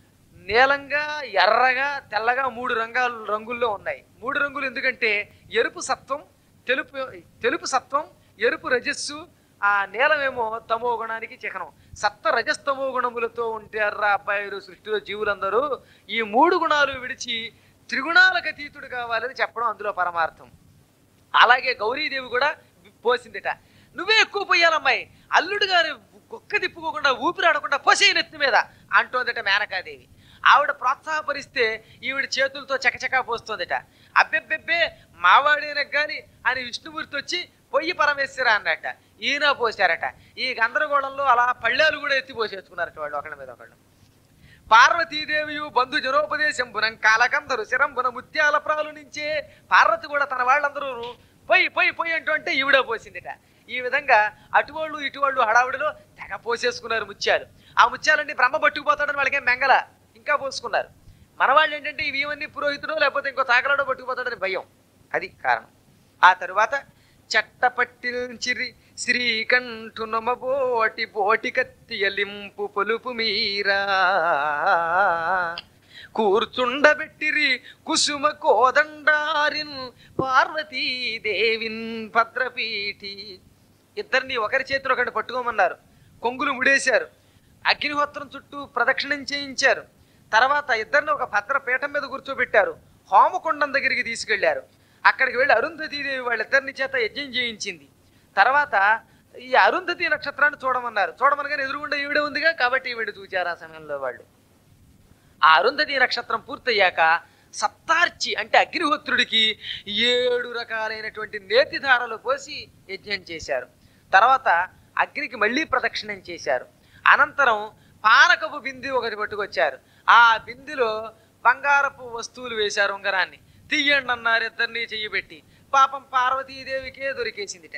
నీలంగా ఎర్రగా తెల్లగా మూడు రంగాలు రంగుల్లో ఉన్నాయి మూడు రంగులు ఎందుకంటే ఎరుపు సత్వం తెలుపు తెలుపు సత్వం ఎరుపు రజస్సు ఆ నీలమేమో తమో గుణానికి చిహ్నం సత్వ రజస్తమో గుణములతో ఉంటారా అబ్బాయిలు సృష్టిలో జీవులందరూ ఈ మూడు గుణాలు విడిచి త్రిగుణాలకు అతీతుడు కావాలని చెప్పడం అందులో పరమార్థం అలాగే గౌరీదేవి కూడా పోసిందిట నువ్వే ఎక్కువ పోయాలమ్మాయి అల్లుడు గారు కుక్క తిప్పుకోకుండా ఊపిరి ఆడకుండా పోసే నెత్తి మీద అంటోందట మేనకాదేవి ఆవిడ ప్రోత్సాహపరిస్తే ఈవిడ చేతులతో చకచకా పోస్తోందట అబ్బెబ్బెబ్బే మావాడేనకు గాని అని విష్ణుమూర్తి వచ్చి పొయ్యి పరమేశ్వర అన్నట్ట ఈయన పోసారట ఈ గందరగోళంలో అలా పళ్ళాలు కూడా ఎత్తి పోసేసుకున్నారట వాళ్ళు ఒకళ్ళ మీద ఒకళ్ళు పార్వతీదేవియు బంధు జనోపదేశంబునం కాలకందరు శిరంబున ముత్యాల ప్రాలు నుంచే పార్వతి కూడా తన వాళ్ళందరూ పొయ్యి పొయ్యి పొయ్యి అంటూ అంటే ఈవిడ పోసిందిట ఈ విధంగా అటువాళ్ళు ఇటువాళ్ళు హడావుడిలో తెగ పోసేసుకున్నారు ముత్యాలు ఆ ముత్యాలన్నీ బ్రహ్మ పట్టుకుపోతాడని వాళ్ళకేం మెంగల ఇంకా పోసుకున్నారు మన వాళ్ళు ఏంటంటే ఇవి ఇవన్నీ పురోహితుడో లేకపోతే ఇంకో తాకలాడో పట్టుకుపోతాడని భయం అది కారణం ఆ తరువాత చట్టపట్టిల్చిరి శ్రీకంఠు నొమబోటి బోటి కత్తియలింపు పొలుపు మీరా కూర్చుండబెట్టిరి కుసుమ కోదండారిన్ పార్వతీదేవిన్ భద్రపీఠి ఇద్దరిని ఒకరి చేతిలో ఒకటి పట్టుకోమన్నారు కొంగులు ముడేశారు అగ్నిహోత్రం చుట్టూ ప్రదక్షిణం చేయించారు తర్వాత ఇద్దరిని ఒక భద్ర పీఠం మీద కూర్చోబెట్టారు హోమకుండం దగ్గరికి తీసుకెళ్లారు అక్కడికి వెళ్ళి అరుంధతీదేవి వాళ్ళిద్దరిని చేత యజ్ఞం చేయించింది తర్వాత ఈ అరుంధతి నక్షత్రాన్ని చూడమన్నారు చూడమనగానే ఎదురుగుండా ఈవిడే ఉందిగా కాబట్టి ఈవిడ చూచారు ఆ సమయంలో వాళ్ళు ఆ అరుంధతి నక్షత్రం పూర్తయ్యాక సప్తార్చి అంటే అగ్నిహోత్రుడికి ఏడు రకాలైనటువంటి నేతిధారలు పోసి యజ్ఞం చేశారు తర్వాత అగ్నికి మళ్ళీ ప్రదక్షిణం చేశారు అనంతరం పానకపు బింది ఒకటి పట్టుకొచ్చారు ఆ బిందులో బంగారపు వస్తువులు వేశారు ఉంగరాన్ని తీయండి అన్నారు ఇద్దరిని చెయ్యబెట్టి పాపం పార్వతీదేవికే దొరికేసిందిట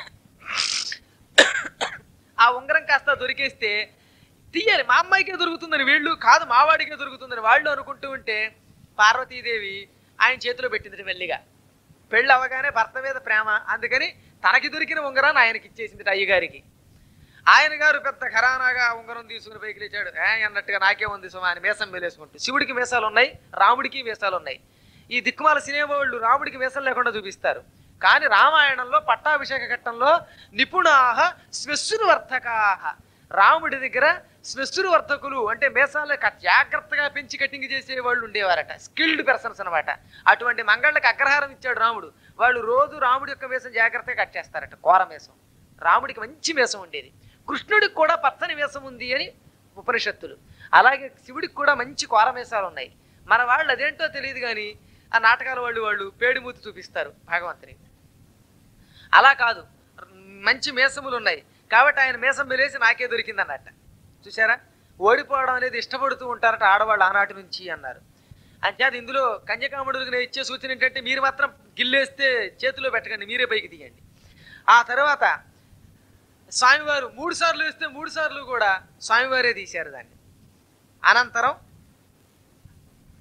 ఆ ఉంగరం కాస్త దొరికేస్తే తీయాలి మా అమ్మాయికే దొరుకుతుందని వీళ్ళు కాదు మావాడికే దొరుకుతుందని వాళ్ళు అనుకుంటూ ఉంటే పార్వతీదేవి ఆయన చేతిలో పెట్టింది మెల్లిగా పెళ్ళి అవగానే భర్త మీద ప్రేమ అందుకని తనకి దొరికిన ఉంగరాన్ని ఆయనకి ఇచ్చేసింది అయ్యగారికి ఆయన గారు పెద్ద ఖరానాగా ఆ ఉంగరం తీసుకుని పైకి లేచాడు ఏ అన్నట్టుగా నాకే ఉంది సుమా అని మీసం మేలేసుకుంటూ శివుడికి మీసాలు ఉన్నాయి రాముడికి మీసాలు ఉన్నాయి ఈ దిక్కుమాల సినిమా వాళ్ళు రాముడికి మీసాలు లేకుండా చూపిస్తారు కానీ రామాయణంలో పట్టాభిషేక ఘట్టంలో నిపుణాహ శ్వశురు వర్ధకాహ రాముడి దగ్గర శ్వశురు వర్ధకులు అంటే మేసాలు కట్- జాగ్రత్తగా పెంచి కటింగ్ చేసే వాళ్ళు ఉండేవారట స్కిల్డ్ పర్సన్స్ అనమాట అటువంటి మంగళ్ళకి అగ్రహారం ఇచ్చాడు రాముడు వాళ్ళు రోజు రాముడి యొక్క వేషం జాగ్రత్తగా కట్ చేస్తారట కోర మేసం రాముడికి మంచి వేషం ఉండేది కృష్ణుడికి కూడా పచ్చని వేషం ఉంది అని ఉపనిషత్తులు అలాగే శివుడికి కూడా మంచి కోర వేషాలు ఉన్నాయి మన వాళ్ళు అదేంటో తెలియదు కానీ ఆ నాటకాల వాళ్ళు వాళ్ళు పేడిమూతి చూపిస్తారు భగవంతుని అలా కాదు మంచి మేసములు ఉన్నాయి కాబట్టి ఆయన మేసం వెలేసి నాకే దొరికింది అన్నట్ట చూసారా ఓడిపోవడం అనేది ఇష్టపడుతూ ఉంటారట ఆడవాళ్ళు ఆనాటి నుంచి అన్నారు అంచేది ఇందులో కన్యకాముడులకు నేను ఇచ్చే సూచన ఏంటంటే మీరు మాత్రం గిల్లేస్తే చేతిలో పెట్టకండి మీరే పైకి తీయండి ఆ తర్వాత స్వామివారు మూడు సార్లు వేస్తే మూడు సార్లు కూడా స్వామివారే తీశారు దాన్ని అనంతరం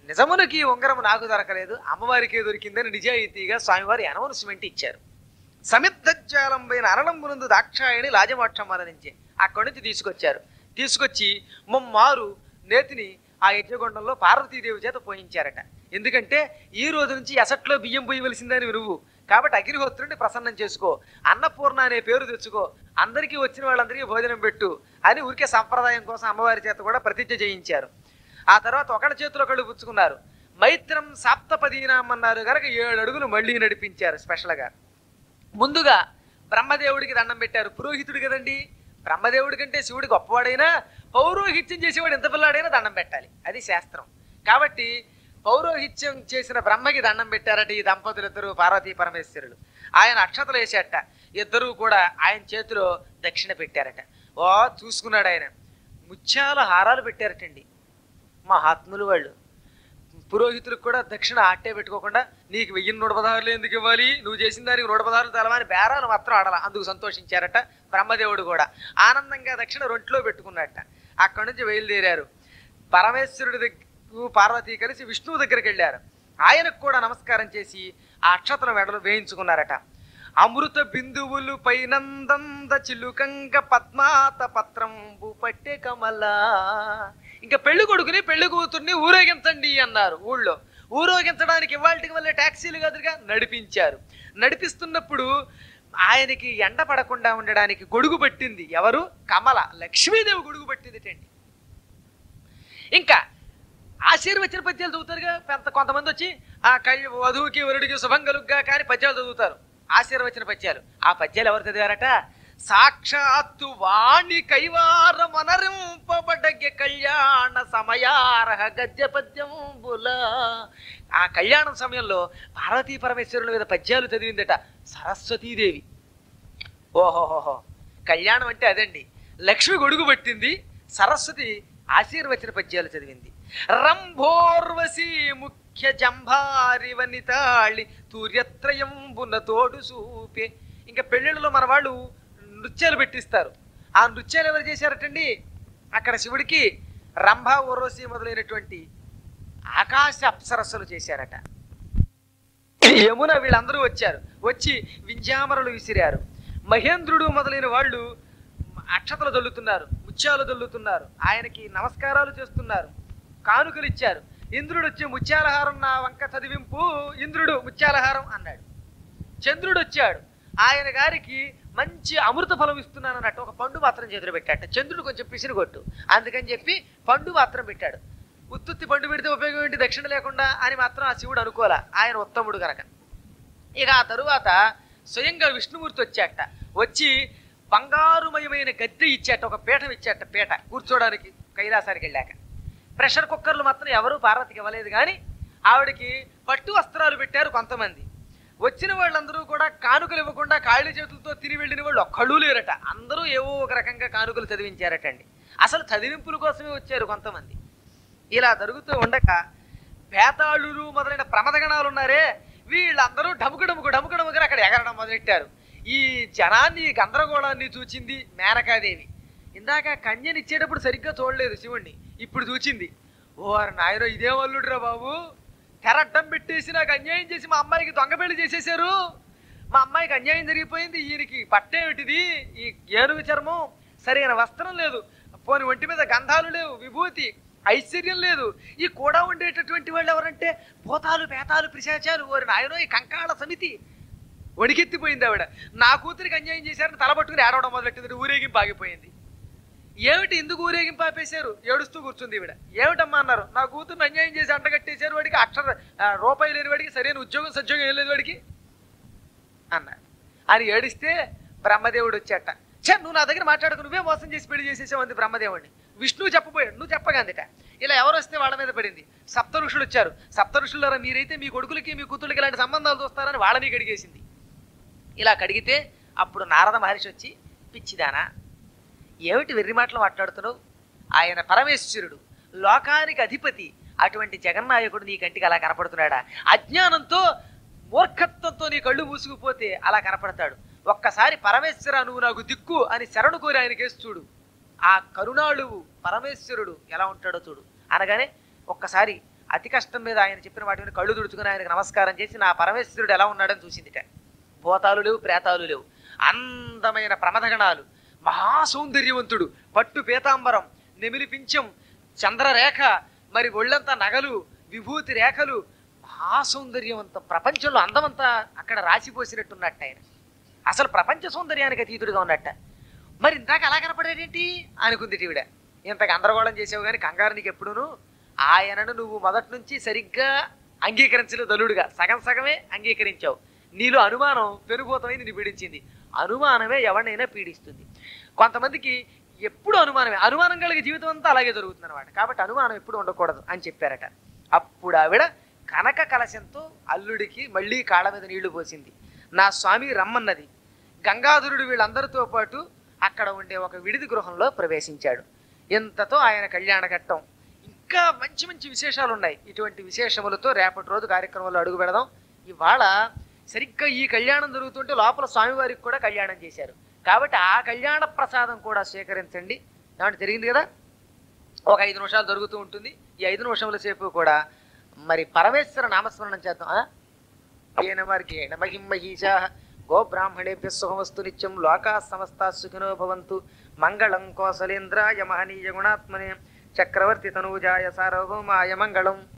నిజమునకి ఈ ఉంగరం నాకు దొరకలేదు అమ్మవారికే దొరికిందని నిజాయితీగా స్వామివారి అనౌన్స్మెంట్ ఇచ్చారు సమిద్ధజ్జాలం పైన అరణంబునందు దాక్షాయణి లాజమోక్షమాల నుంచి అక్కడి నుంచి తీసుకొచ్చారు తీసుకొచ్చి ముమ్మారు నేతిని ఆ యజ్ఞగుండంలో పార్వతీదేవి చేత పోయించారట ఎందుకంటే ఈ రోజు నుంచి ఎసట్లో బియ్యం పోయవలసిందని నువ్వు కాబట్టి అగ్నిహోత్రుడిని ప్రసన్నం చేసుకో అన్నపూర్ణ అనే పేరు తెచ్చుకో అందరికీ వచ్చిన వాళ్ళందరికీ భోజనం పెట్టు అని ఊరికే సంప్రదాయం కోసం అమ్మవారి చేత కూడా ప్రతిజ్ఞ చేయించారు ఆ తర్వాత ఒకళ్ళ చేతిలో ఒకళ్ళు పుచ్చుకున్నారు మైత్రం సాప్తపదీనాం అన్నారు కనుక ఏడు అడుగులు మళ్ళీ నడిపించారు స్పెషల్గా ముందుగా బ్రహ్మదేవుడికి దండం పెట్టారు పురోహితుడు కదండి బ్రహ్మదేవుడి కంటే శివుడు గొప్పవాడైనా పౌరోహిత్యం చేసేవాడు ఎంత పిల్లాడైనా దండం పెట్టాలి అది శాస్త్రం కాబట్టి పౌరోహిత్యం చేసిన బ్రహ్మకి దండం పెట్టారట ఈ దంపతులు ఇద్దరు పార్వతీ పరమేశ్వరులు ఆయన అక్షతలు వేసేట ఇద్దరు కూడా ఆయన చేతిలో దక్షిణ పెట్టారట ఓ చూసుకున్నాడు ఆయన ముత్యాల హారాలు పెట్టారటండి మహాత్ములు వాళ్ళు పురోహితులకు కూడా దక్షిణ ఆట్టే పెట్టుకోకుండా నీకు వెయ్యి నూట పదహారులు ఎందుకు ఇవ్వాలి నువ్వు చేసిన దానికి నూట పదహారులు తెలవని బేరాలు మాత్రం ఆడాల అందుకు సంతోషించారట బ్రహ్మదేవుడు కూడా ఆనందంగా దక్షిణ రొంట్లో పెట్టుకున్నట్ట అక్కడి నుంచి బయలుదేరారు పరమేశ్వరుడి దగ్గర పార్వతి కలిసి విష్ణువు దగ్గరికి వెళ్ళారు ఆయనకు కూడా నమస్కారం చేసి ఆ అక్షతల మెడలు వేయించుకున్నారట అమృత బిందువులు పైనందంద చిలుకంగ పద్మాత పత్రంబు పట్టె కమల ఇంకా పెళ్లి కొడుకుని పెళ్లి కూతుర్ని ఊరేగించండి అన్నారు ఊళ్ళో ఊరేగించడానికి ఇవాళకి వల్ల ట్యాక్సీలు కదురుగా నడిపించారు నడిపిస్తున్నప్పుడు ఆయనకి ఎండ పడకుండా ఉండడానికి గొడుగు పట్టింది ఎవరు కమల లక్ష్మీదేవి గొడుగు పట్టింది టండి ఇంకా ఆశీర్వచన పద్యాలు చదువుతారుగా పెద్ద కొంతమంది వచ్చి ఆ కళ్ళ వధువుకి వరుడికి శుభం కలుగ్గా కానీ పద్యాలు చదువుతారు ఆశీర్వచన పద్యాలు ఆ పద్యాలు ఎవరు చదివారట సాక్షాత్తు వాణి కైవార మనరింపబడ్డగ్య కళ్యాణ సమయారహ గద్య పద్యంబుల ఆ కళ్యాణం సమయంలో పార్వతీ పరమేశ్వరుల మీద పద్యాలు చదివిందట సరస్వతీదేవి ఓహోహోహో కళ్యాణం అంటే అదండి లక్ష్మి గొడుగు పట్టింది సరస్వతి ఆశీర్వచన పద్యాలు చదివింది రంభోర్వశి ముఖ్య జంభారి వనితాళి తూర్యత్రయంబున తోడు సూపే ఇంకా పెళ్ళిళ్ళలో మన వాళ్ళు నృత్యాలు పెట్టిస్తారు ఆ నృత్యాలు ఎవరు చేశారటండి అక్కడ శివుడికి రంభ ఊర్వశి మొదలైనటువంటి ఆకాశ అప్సరస్సులు చేశారట యమున వీళ్ళందరూ వచ్చారు వచ్చి వింజామరలు విసిరారు మహేంద్రుడు మొదలైన వాళ్ళు అక్షతలు దొల్లుతున్నారు ముత్యాలు దొల్లుతున్నారు ఆయనకి నమస్కారాలు చేస్తున్నారు కానుకలు ఇచ్చారు ఇంద్రుడు వచ్చి ముత్యాలహారం నా వంక చదివింపు ఇంద్రుడు ముత్యాలహారం అన్నాడు చంద్రుడు వచ్చాడు ఆయన గారికి మంచి అమృత ఫలం ఇస్తున్నాను అన్నట్టు ఒక పండు మాత్రం చేతులు పెట్టాట చంద్రుడు కొంచెం పిసిని కొట్టు అందుకని చెప్పి పండు మాత్రం పెట్టాడు ఉత్తుత్తి పండు పెడితే ఉపయోగం ఏంటి దక్షిణ లేకుండా అని మాత్రం ఆ శివుడు అనుకోలే ఆయన ఉత్తముడు కనుక ఇక ఆ తరువాత స్వయంగా విష్ణుమూర్తి వచ్చాట వచ్చి బంగారుమయమైన గద్దె ఇచ్చాట ఒక పీఠం ఇచ్చాట పీట కూర్చోడానికి కైలాసానికి వెళ్ళాక ప్రెషర్ కుక్కర్లు మాత్రం ఎవరు పార్వతికి ఇవ్వలేదు కానీ ఆవిడకి పట్టు వస్త్రాలు పెట్టారు కొంతమంది వచ్చిన వాళ్ళందరూ కూడా కానుకలు ఇవ్వకుండా ఖాళీ చేతులతో తిరిగి వెళ్ళిన వాళ్ళు ఒక్కళ్ళు లేరట అందరూ ఏవో ఒక రకంగా కానుకలు చదివించారటండి అసలు చదివింపుల కోసమే వచ్చారు కొంతమంది ఇలా జరుగుతూ ఉండక పేతాళులు మొదలైన ప్రమదగణాలు ఉన్నారే వీళ్ళందరూ డముకు డముకు డముకు డముకుని అక్కడ ఎగరడం మొదలెట్టారు ఈ జనాన్ని ఈ గందరగోళాన్ని చూచింది మేనకాదేవి ఇందాక కన్యని ఇచ్చేటప్పుడు సరిగ్గా చూడలేదు శివుణ్ణి ఇప్పుడు చూచింది ఓ నాయనో ఇదేం అల్లుడురా బాబు తెరడ్డం పెట్టేసి నాకు అన్యాయం చేసి మా అమ్మాయికి దొంగ పెళ్లి చేసేశారు మా అమ్మాయికి అన్యాయం జరిగిపోయింది ఈయనకి పట్టేమిటిది ఈ ఏనుగు చర్మం సరైన వస్త్రం లేదు పోని ఒంటి మీద గంధాలు లేవు విభూతి ఐశ్వర్యం లేదు ఈ కూడా ఉండేటటువంటి వాళ్ళు ఎవరంటే భూతాలు పేతాలు పిశాచాలు ఓరి నాయనో ఈ కంకాళ సమితి వణికెత్తిపోయింది ఆవిడ నా కూతురికి అన్యాయం చేశారని తలపట్టుకుని ఏడవడం మొదలెట్టింది ఊరేగింపు ఆగిపోయింది ఏమిటి ఎందుకు ఊరేగింపు ఆపేశారు ఏడుస్తూ కూర్చుంది ఈవిడ ఏమిటమ్మా అన్నారు నా కూతుర్ని అన్యాయం చేసి అంటగట్టేశారు వాడికి అక్షర ఆ, రూపాయి లేని వాడికి సరైన ఉద్యోగం సద్యోగం ఏం లేదు వాడికి అన్నారు అని ఏడిస్తే బ్రహ్మదేవుడు వచ్చాట ఛే నువ్వు నా దగ్గర మాట్లాడుకు నువ్వే మోసం చేసి పెళ్లి చేసేసావు అంది బ్రహ్మదేవుడిని విష్ణువు చెప్పబోయాడు నువ్వు చెప్పగాందిట ఇలా ఎవరు వస్తే వాళ్ళ మీద పడింది సప్త ఋషులు వచ్చారు సప్త ఋషులారా మీరైతే మీ కొడుకులకి మీ కూతుళ్ళకి ఇలాంటి సంబంధాలు చూస్తారని వాళ్ళని కడిగేసింది ఇలా కడిగితే అప్పుడు నారద మహర్షి వచ్చి పిచ్చిదానా ఏమిటి వెర్రి మాటలు మాట్లాడుతున్నావు ఆయన పరమేశ్వరుడు లోకానికి అధిపతి అటువంటి జగన్నాయకుడు నీ కంటికి అలా కనపడుతున్నాడా అజ్ఞానంతో మూర్ఖత్వంతో నీ కళ్ళు మూసుకుపోతే అలా కనపడతాడు ఒక్కసారి పరమేశ్వర నువ్వు నాకు దిక్కు అని శరణు కోరి ఆయన కేసు చూడు ఆ కరుణాళువు పరమేశ్వరుడు ఎలా ఉంటాడో చూడు అనగానే ఒక్కసారి అతి కష్టం మీద ఆయన చెప్పిన వాటి మీద కళ్ళు తుడుచుకుని ఆయనకు నమస్కారం చేసి నా పరమేశ్వరుడు ఎలా ఉన్నాడని చూసిందిట భూతాలు లేవు ప్రేతాలు లేవు అందమైన ప్రమదగణాలు మహాసౌందర్యవంతుడు పట్టు పీతాంబరం నెమిలి పించం చంద్రరేఖ మరి ఒళ్ళంతా నగలు విభూతి రేఖలు మహాసౌందర్యవంతం ప్రపంచంలో అందమంతా అక్కడ రాసిపోసినట్టున్నట్టు ఆయన అసలు ప్రపంచ సౌందర్యానికి అతీతుడిగా ఉన్నట్ట మరి ఇందాక అలా కనపడేదేంటి అనుకుంది ఈవిడ ఇంత గందరగోళం చేసావు కానీ కంగారు నీకు ఎప్పుడును ఆయనను నువ్వు మొదటి నుంచి సరిగ్గా అంగీకరించలేదు దలుడుగా సగం సగమే అంగీకరించావు నీలో అనుమానం పెనుభూతమై నిన్ను పీడించింది అనుమానమే ఎవరినైనా పీడిస్తుంది కొంతమందికి ఎప్పుడు అనుమానమే అనుమానం కలిగే జీవితం అంతా అలాగే జరుగుతుంది అనమాట కాబట్టి అనుమానం ఎప్పుడు ఉండకూడదు అని చెప్పారట అప్పుడు ఆవిడ కనక కలశంతో అల్లుడికి మళ్ళీ కాళ్ళ మీద నీళ్లు పోసింది నా స్వామి రమ్మన్నది గంగాధరుడు వీళ్ళందరితో పాటు అక్కడ ఉండే ఒక విడిది గృహంలో ప్రవేశించాడు ఇంతతో ఆయన కళ్యాణ ఘట్టం ఇంకా మంచి మంచి విశేషాలు ఉన్నాయి ఇటువంటి విశేషములతో రేపటి రోజు కార్యక్రమంలో అడుగు పెడదాం ఇవాళ సరిగ్గా ఈ కళ్యాణం జరుగుతుంటే లోపల స్వామివారికి కూడా కళ్యాణం చేశారు కాబట్టి ఆ కళ్యాణ ప్రసాదం కూడా స్వీకరించండి ఏమంటే జరిగింది కదా ఒక ఐదు నిమిషాలు జరుగుతూ ఉంటుంది ఈ ఐదు నిమిషముల సేపు కూడా మరి పరమేశ్వర నామస్మరణం చేద్దాం ఆ? ఏన వారికి ఏన మహిమహీషా గో బ్రాహ్మణేభ్య సుఖమస్తు నిత్యం లోకా సమస్త సుఖినో భవంతు మంగళం కోసలేంద్రాయ మహనీయ గుణాత్మనే చక్రవర్తి తనూజాయ సార్వభౌమాయ మంగళం